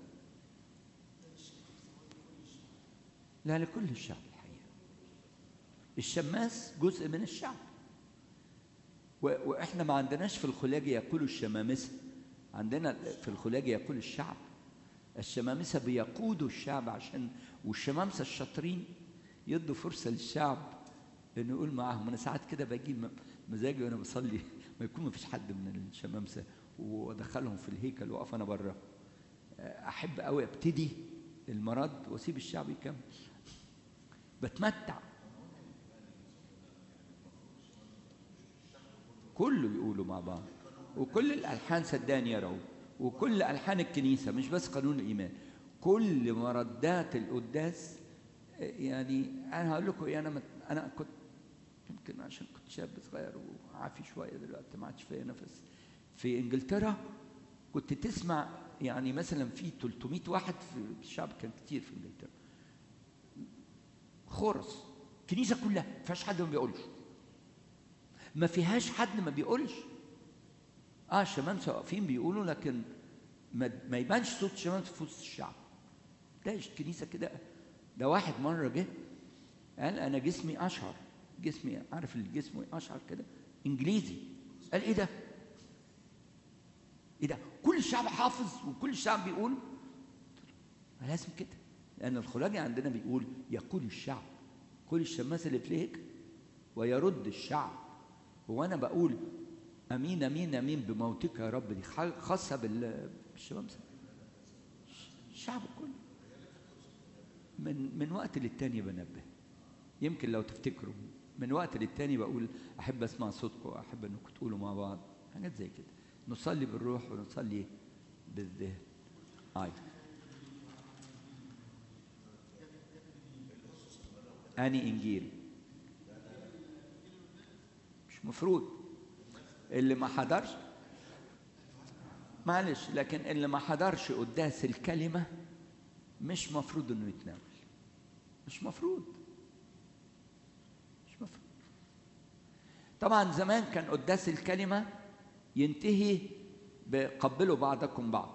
لا لكل الشعب الحقيقة الشماس جزء من الشعب و- واحنا ما عندناش في الخلاجة يقول الشمامسة عندنا في الخلاجة يقول الشعب الشمامسة بيقودوا الشعب عشان والشمامسة الشاطرين يدوا فرصة للشعب انه يقول معاهم انا ساعات كده بجيب م- مزاجي وانا بصلي ما يكون ما فيش حد من الشمامسة وادخلهم في الهيكل واقف انا بره احب قوي ابتدي المرض واسيب الشعب يكمل بتمتع كله يقولوا مع بعض وكل الالحان صدقني يا رؤوف وكل الحان الكنيسه مش بس قانون الايمان كل مردات القداس آه، يعني انا هقول لكم إيه، انا مت- انا كنت يمكن عشان كنت شاب صغير وعافي شويه دلوقتي ما عادش فيا نفس في انجلترا كنت تسمع يعني مثلا في 300 واحد في الشعب كان كتير في انجلترا خرس الكنيسه كلها ما فيهاش حد ما بيقولش ما فيهاش حد ما بيقولش اه الشمامسه واقفين بيقولوا لكن ما, ما يبانش صوت الشمامسه في وسط الشعب تلاقي الكنيسه كده ده واحد مره جه قال انا جسمي اشعر جسمي عارف الجسم اشعر كده انجليزي قال ايه ده؟ ايه ده؟ كل الشعب حافظ وكل الشعب بيقول ما لازم كده لان الخلاجي عندنا بيقول يقول الشعب كل الشماس اللي في الهيكل ويرد الشعب هو انا بقول امين امين امين بموتك يا رب دي خ- خاصه بال- بالشمامسه الشعب كله من من وقت للتاني بنبه يمكن لو تفتكروا من وقت للتاني بقول احب اسمع صوتكم احب انكم تقولوا مع بعض حاجات زي كده نصلي بالروح ونصلي بالذهن ايوه اني انجيل مش مفروض اللي ما حضرش معلش لكن اللي ما حضرش قداس الكلمة مش مفروض انه يتناول مش مفروض مش مفروض طبعا زمان كان قداس الكلمة ينتهي بقبلوا بعضكم بعض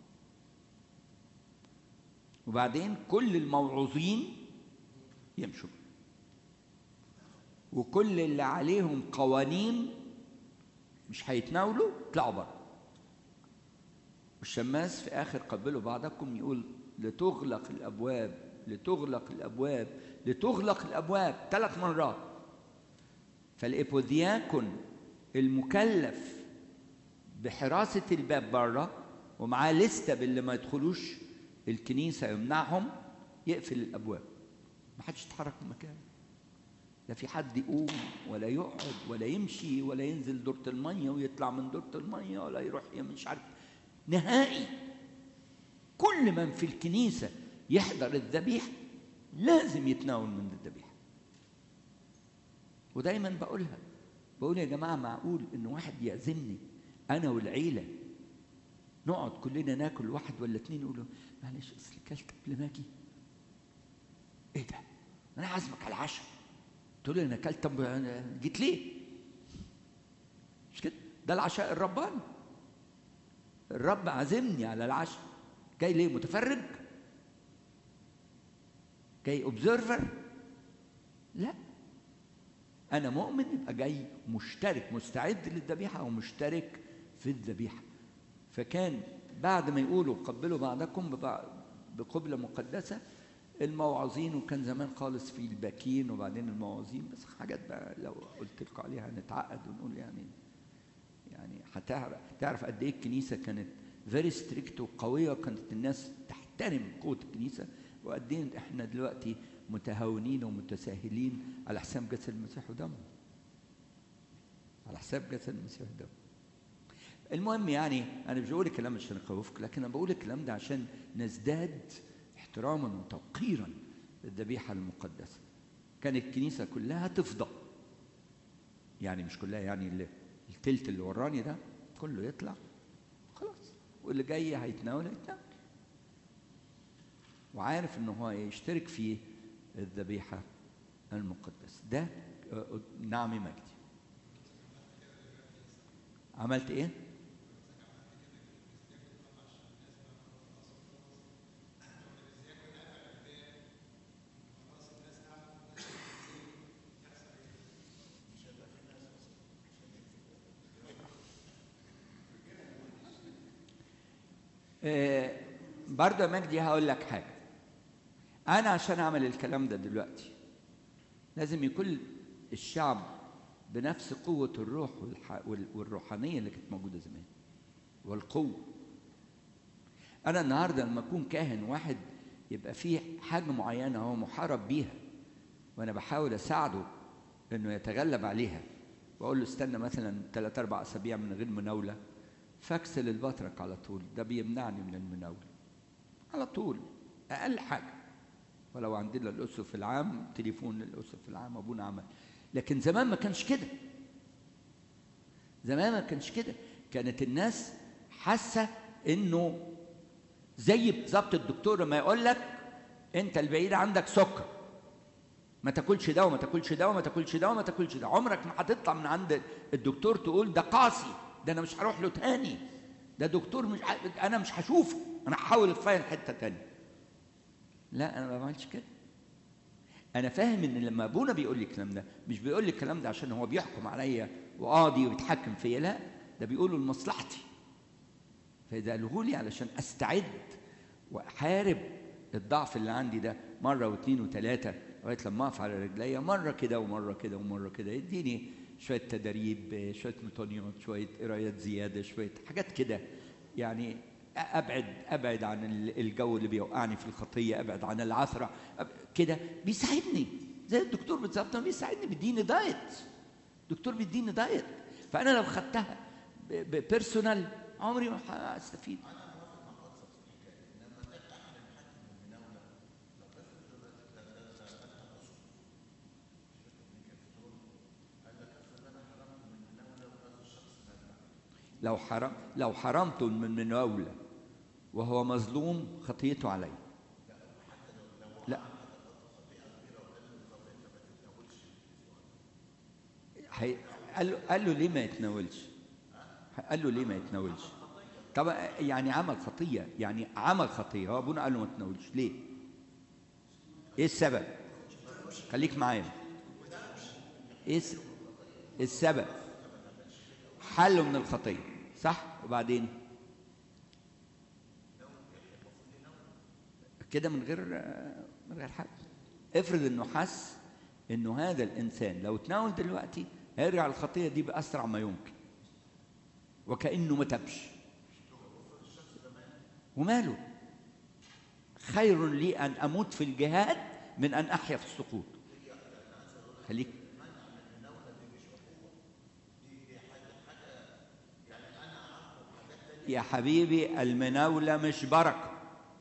وبعدين كل الموعوظين يمشوا وكل اللي عليهم قوانين مش هيتناولوا اطلعوا بره والشماس في اخر قبلوا بعضكم يقول لتغلق الابواب لتغلق الابواب لتغلق الابواب ثلاث مرات فالإبودياكون المكلف بحراسة الباب بره ومعاه لستة باللي ما يدخلوش الكنيسة يمنعهم يقفل الأبواب ما حدش يتحرك من مكانه لا في حد يقوم ولا يقعد ولا يمشي ولا ينزل دورة المية ويطلع من دورة المية ولا يروح مش عارف نهائي كل من في الكنيسة يحضر الذبيحة لازم يتناول من الذبيحة ودايما بقولها بقول يا جماعة معقول إن واحد يعزمني أنا والعيلة نقعد كلنا ناكل واحد ولا اتنين يقولوا معلش أصل كلت قبل ما أجي إيه ده؟ أنا عازمك على العشاء تقول لي أنا كلت طب جيت ليه؟ مش كده؟ ده العشاء الرباني الرب عازمني على العشاء جاي ليه متفرج؟ جاي اوبزرفر؟ لا أنا مؤمن يبقى جاي مشترك مستعد للذبيحة أو مشترك في الذبيحة فكان بعد ما يقولوا قبلوا بعضكم بقبلة مقدسة الموعظين وكان زمان خالص في الباكين وبعدين الموعظين بس حاجات بقى لو قلت لكم عليها هنتعقد ونقول يعني يعني هتعرف تعرف قد ايه الكنيسه كانت فيري ستريكت وقويه وكانت الناس تحترم قوه الكنيسه وقد ايه احنا دلوقتي متهاونين ومتساهلين على حساب جسد المسيح ودمه على حساب جسد المسيح ودمه المهم يعني انا مش بقول الكلام عشان اخوفك لكن انا بقول الكلام ده عشان نزداد احتراما وتوقيرا للذبيحه المقدسه كانت الكنيسه كلها تفضى يعني مش كلها يعني التلت اللي وراني ده كله يطلع خلاص واللي جاي هيتناول هيتناول وعارف ان هو يشترك في الذبيحه المقدسه ده نعم مجدي عملت ايه آه برضه مجدي هقول لك حاجه انا عشان اعمل الكلام ده دلوقتي لازم يكون الشعب بنفس قوة الروح والروحانية اللي كانت موجودة زمان والقوة أنا النهاردة لما أكون كاهن واحد يبقى فيه حاجة معينة هو محارب بيها وأنا بحاول أساعده إنه يتغلب عليها وأقول له استنى مثلا ثلاث أربع أسابيع من غير مناولة فاكسل البطرك على طول ده بيمنعني من المناولة على طول أقل حاجة ولو عندنا الأسف العام تليفون للأسف العام أبونا عمل لكن زمان ما كانش كده زمان ما كانش كده كانت الناس حاسة إنه زي بالظبط الدكتور لما يقول لك أنت البعيد عندك سكر ما تاكلش ده وما تاكلش ده وما تاكلش ده وما تاكلش ده عمرك ما هتطلع من عند الدكتور تقول ده قاسي ده انا مش هروح له تاني ده دكتور مش ح... انا مش هشوفه انا هحاول اتفاين حته تانية لا انا ما بعملش كده انا فاهم ان لما ابونا بيقول لي الكلام ده مش بيقول لي الكلام ده عشان هو بيحكم عليا وقاضي وبيتحكم فيا لا ده بيقوله لمصلحتي فاذا قاله لي علشان استعد واحارب الضعف اللي عندي ده مره واثنين وثلاثه لغايه لما اقف على رجليا مره كده ومره كده ومره كده يديني شويه تدريب شويه ميتونيوت شويه قرايات زياده شويه حاجات كده يعني ابعد ابعد عن الجو اللي بيوقعني في الخطيه ابعد عن العثره كده بيساعدني زي الدكتور بالظبط بيساعدني بيديني دايت الدكتور بيديني دايت فانا لو خدتها بيرسونال عمري ما هستفيد لو حرم لو حرمت من مناولة وهو مظلوم خطيته علي لا حي... قال له قال له ليه ما يتناولش قال له ليه ما يتناولش طبعا يعني عمل خطيه يعني عمل خطيه هو ابونا قال له ما تتناولش ليه ايه السبب خليك معايا ايه السبب حله من الخطيه صح وبعدين كده من غير من غير حاجه افرض انه حس انه هذا الانسان لو تناول دلوقتي هيرجع الخطيه دي باسرع ما يمكن وكانه ما تبش وماله خير لي ان اموت في الجهاد من ان احيا في السقوط خليك يا حبيبي المناولة مش بركة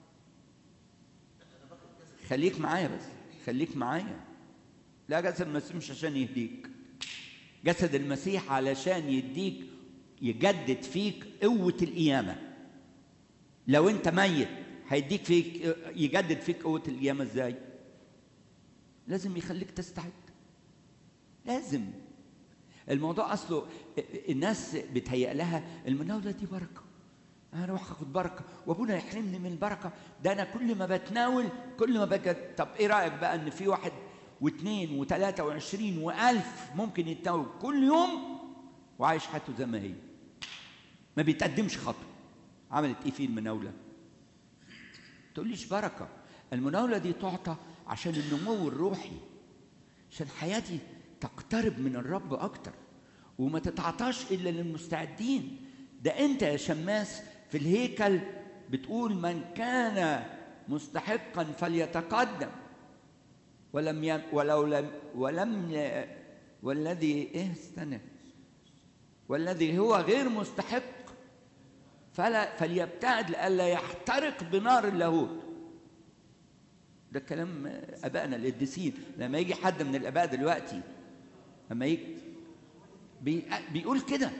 خليك معايا بس خليك معايا لا جسد المسيح مش عشان يهديك جسد المسيح علشان يديك يجدد فيك قوة القيامة لو انت ميت هيديك فيك يجدد فيك قوة القيامة ازاي لازم يخليك تستعد لازم الموضوع اصله الناس بتهيأ لها المناولة دي بركة انا اروح اخد بركه وابونا يحرمني من البركه ده انا كل ما بتناول كل ما بجد طب ايه رايك بقى ان في واحد واثنين وثلاثه وعشرين والف ممكن يتناول كل يوم وعايش حياته زي ما هي ما بيتقدمش خطوه عملت ايه فيه المناوله تقوليش بركه المناوله دي تعطى عشان النمو الروحي عشان حياتي تقترب من الرب اكتر وما تتعطاش الا للمستعدين ده انت يا شماس في الهيكل بتقول من كان مستحقا فليتقدم ولم ي... ولو لم ولم ي... والذي ايه استنى والذي هو غير مستحق فلا فليبتعد لئلا يحترق بنار اللاهوت ده كلام ابائنا القديسين لما يجي حد من الاباء دلوقتي لما يجي بي... بيقول كده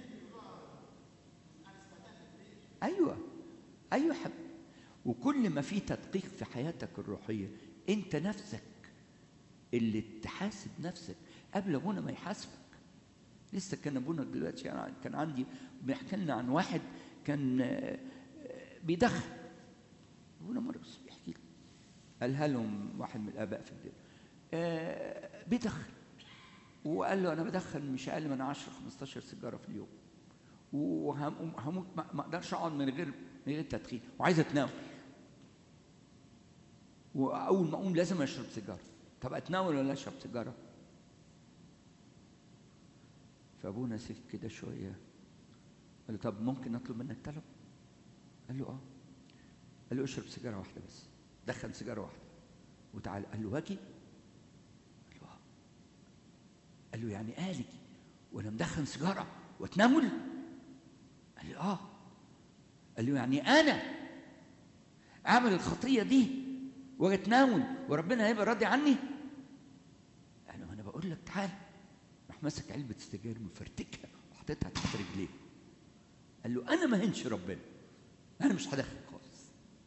ايوه ايوه حب وكل ما في تدقيق في حياتك الروحيه انت نفسك اللي تحاسب نفسك قبل ابونا ما يحاسبك لسه كان ابونا دلوقتي يعني كان عندي بيحكي لنا عن واحد كان بيدخن ابونا مره بس بيحكي لي قالها لهم واحد من الاباء في الدين بيدخن وقال له انا بدخن مش اقل من 10 15 سيجاره في اليوم وهموت ما اقدرش اقعد من غير من غير تدخين وعايز اتناول واول ما اقوم لازم اشرب سيجاره طب اتناول ولا اشرب سيجاره فابونا سكت كده شويه قال له طب ممكن اطلب منك طلب قال له اه قال له اشرب سيجاره واحده بس دخن سيجاره واحده وتعال قال له واجي قال له اه قال له يعني آلي وانا مدخن سيجاره واتناول قال لي اه قال له يعني انا اعمل الخطيه دي واتناول وربنا هيبقى راضي عني قال له انا بقول لك تعال راح ماسك علبه سجاير مفرتكها وحطيتها تحت رجليه قال له انا ما هنش ربنا انا مش هدخل خالص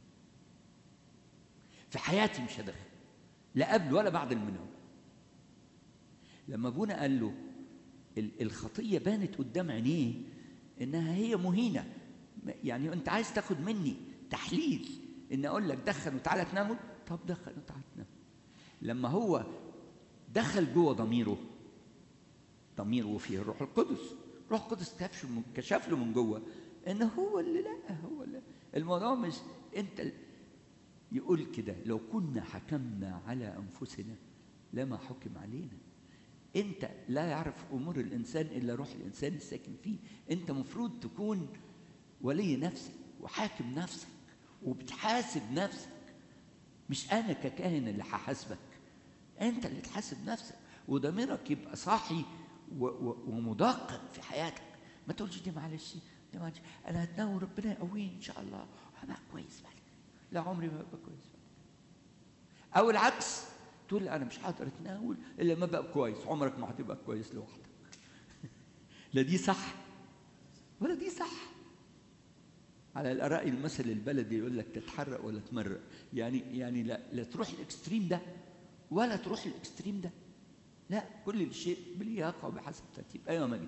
في حياتي مش هدخل لا قبل ولا بعد المناوله لما ابونا قال له الخطيه بانت قدام عينيه انها هي مهينه يعني انت عايز تاخد مني تحليل ان اقول لك دخن وتعالى تنامل طب دخن وتعالى تنام لما هو دخل جوه ضميره ضميره فيه الروح القدس الروح القدس كشف كشف له من جوه ان هو اللي لا هو اللي الموضوع مش انت يقول كده لو كنا حكمنا على انفسنا لما حكم علينا انت لا يعرف امور الانسان الا روح الانسان الساكن فيه انت مفروض تكون ولي نفسك وحاكم نفسك وبتحاسب نفسك مش انا ككاهن اللي هحاسبك انت اللي تحاسب نفسك وضميرك يبقى صاحي و- و- ومدقق في حياتك ما تقولش دي معلش دي معلش انا هتناول ربنا يقويني ان شاء الله هبقى كويس بعد كده. لا عمري ما هبقى كويس بعد كده. او العكس تقول انا مش هقدر اتناول الا لما ابقى كويس عمرك ما هتبقى كويس لوحدك لا دي صح ولا دي صح على الآراء المثل البلدي يقول لك تتحرق ولا تمرق يعني يعني لا لا تروح الاكستريم ده ولا تروح الاكستريم ده لا كل شيء بلياقه وبحسب ترتيب ايوه مجد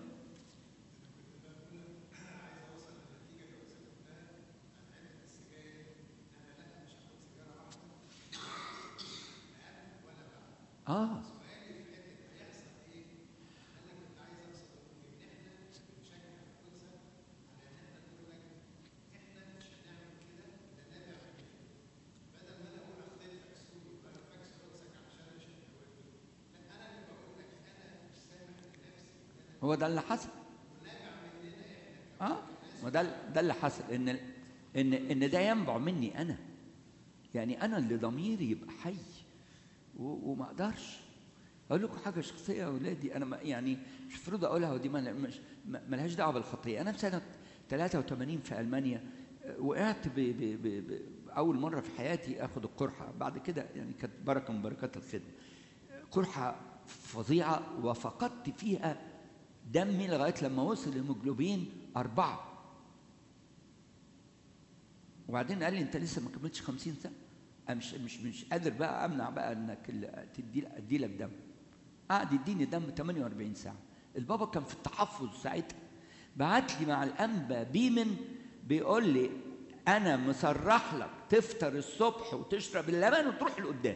اه هو ده اللي حصل اه ما ده ده اللي حصل ان ان ان ده ينبع مني انا يعني انا اللي ضميري يبقى حي و- وما اقدرش اقول لكم حاجه شخصيه يا اولادي انا ما يعني مش المفروض اقولها ودي ما مش ما- ملهاش دعوه بالخطيه انا في سنه 83 في المانيا آه، وقعت ب ب ب ب اول مره في حياتي اخد القرحه بعد كده يعني كانت بركه من بركات الخدمه قرحه فظيعه وفقدت فيها دمي لغايه لما وصل الهيموجلوبين أربعة وبعدين قال لي انت لسه ما كملتش 50 سنه انا مش مش مش قادر بقى امنع بقى انك ال- تدي ادي لك دم قعد يديني دم 48 ساعه البابا كان في التحفظ ساعتها بعت لي مع الانبا بيمن بيقول لي انا مسرح لك تفطر الصبح وتشرب اللبن وتروح القداس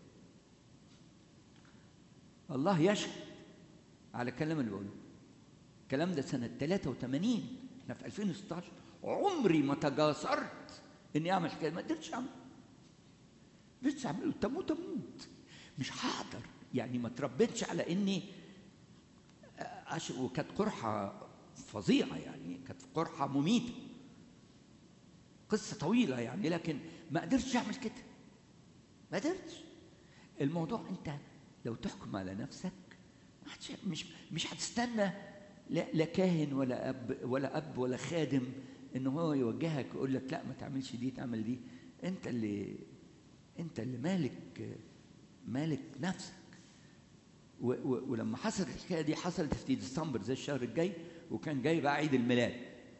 الله يشهد على الكلام اللي بقوله الكلام ده سنة 83 احنا في 2016 عمري ما تجاسرت اني اعمل حكايه ما قدرتش اعمل ما قدرتش اعمله تموت اموت مش هقدر يعني ما تربيتش على اني أش... وكانت قرحه فظيعه يعني كانت قرحه مميته قصه طويله يعني لكن ما قدرتش اعمل كده ما قدرتش الموضوع انت لو تحكم على نفسك ما حدش- مش مش هتستنى لا, لا كاهن ولا اب ولا اب ولا خادم ان هو يوجهك يقول لك لا ما تعملش دي تعمل دي انت اللي انت اللي مالك مالك نفسك و و ولما حصلت الحكايه دي حصلت في ديسمبر زي الشهر الجاي وكان جاي بقى عيد الميلاد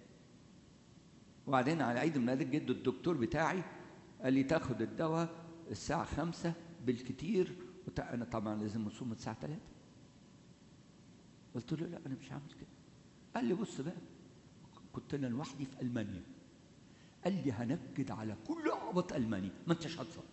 وبعدين على عيد الميلاد جد الدكتور بتاعي قال لي تاخد الدواء الساعة خمسة بالكتير وت- أنا طبعا لازم أصوم الساعة ثلاثة قلت له لا أنا مش هعمل كده قال لي بص بقى كنت أنا لوحدي في ألمانيا قال لي هنكد على كل عبط ألمانيا ما أنتش هتصلي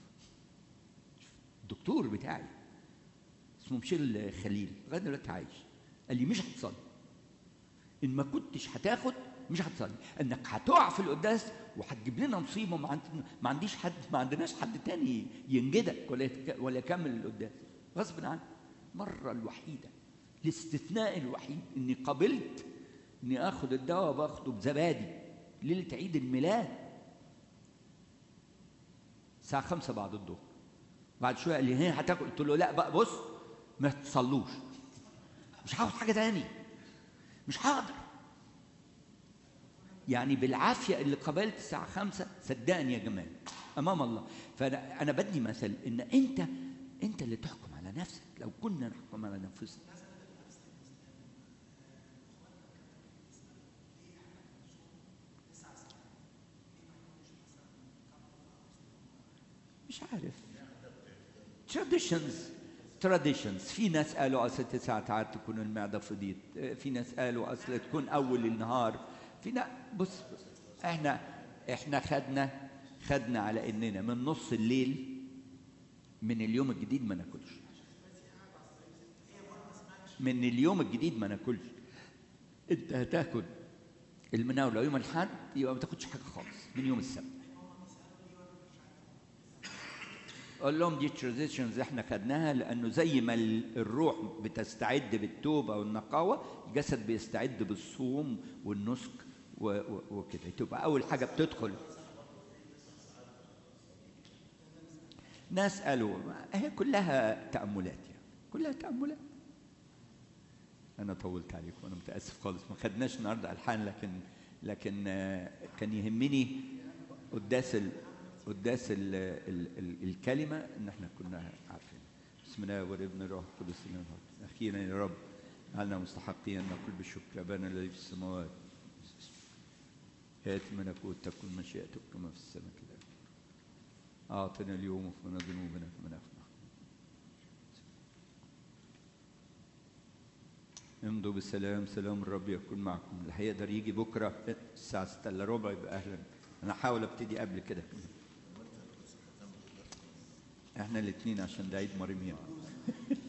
الدكتور بتاعي اسمه ميشيل خليل لغايه دلوقتي عايش قال لي مش هتصلي ان ما كنتش هتاخد مش هتصلي انك هتقع في القداس وهتجيب لنا مصيبه ما, عند... ما عنديش حد ما عندناش حد تاني ينجدك ولا يتك... ولا يكمل القداس غصب عنك المره الوحيده الاستثناء الوحيد اني قبلت اني اخد الدواء باخده بزبادي ليله عيد الميلاد الساعه خمسة بعد الظهر بعد شويه قال لي هي هتاكل قلت له لا بقى بص ما تصلوش مش هاخد حاجه تاني مش هقدر يعني بالعافيه اللي قبلت الساعه خمسة صدقني يا جمال امام الله فانا انا بدي مثل ان انت انت اللي تحكم على نفسك لو كنا نحكم على انفسنا مش عارف traditions traditions في ناس قالوا اصل تسع ساعات تكون المعده فضيت في ناس قالوا اصل تكون اول النهار في نا... بص بص احنا احنا خدنا خدنا على اننا من نص الليل من اليوم الجديد ما ناكلش من اليوم الجديد ما ناكلش انت هتاكل المناوله يوم الاحد يبقى ما تاخدش حاجه خالص من يوم السبت قول لهم دي تراديشنز احنا خدناها لانه زي ما ال- الروح بتستعد بالتوبه والنقاوه الجسد بيستعد بالصوم والنسك و- و- وكده تبقى اول حاجه بتدخل ناس قالوا هي كلها تاملات يعني كلها تاملات انا طولت عليكم انا متاسف خالص ما خدناش النهارده الحان لكن لكن آه، كان يهمني قداس ال قداس ال ال ال الكلمه ان احنا كنا عارفين بسم الله والابن الروح القدس الإله الواحد. اخيرا يا رب جعلنا مستحقين ان نقول بالشكر ابانا الذي في السماوات ياتي ملكوت تكن مشيئتك كما في السماء كذلك اعطنا اليوم وفنا ذنوبنا كما نغفر امضوا بالسلام سلام الرب يكون معكم اللي هيقدر يجي بكره الساعه 6 الا ربع يبقى اهلا انا هحاول ابتدي قبل كده كمان احنا الاثنين عشان ده عيد مريم يعني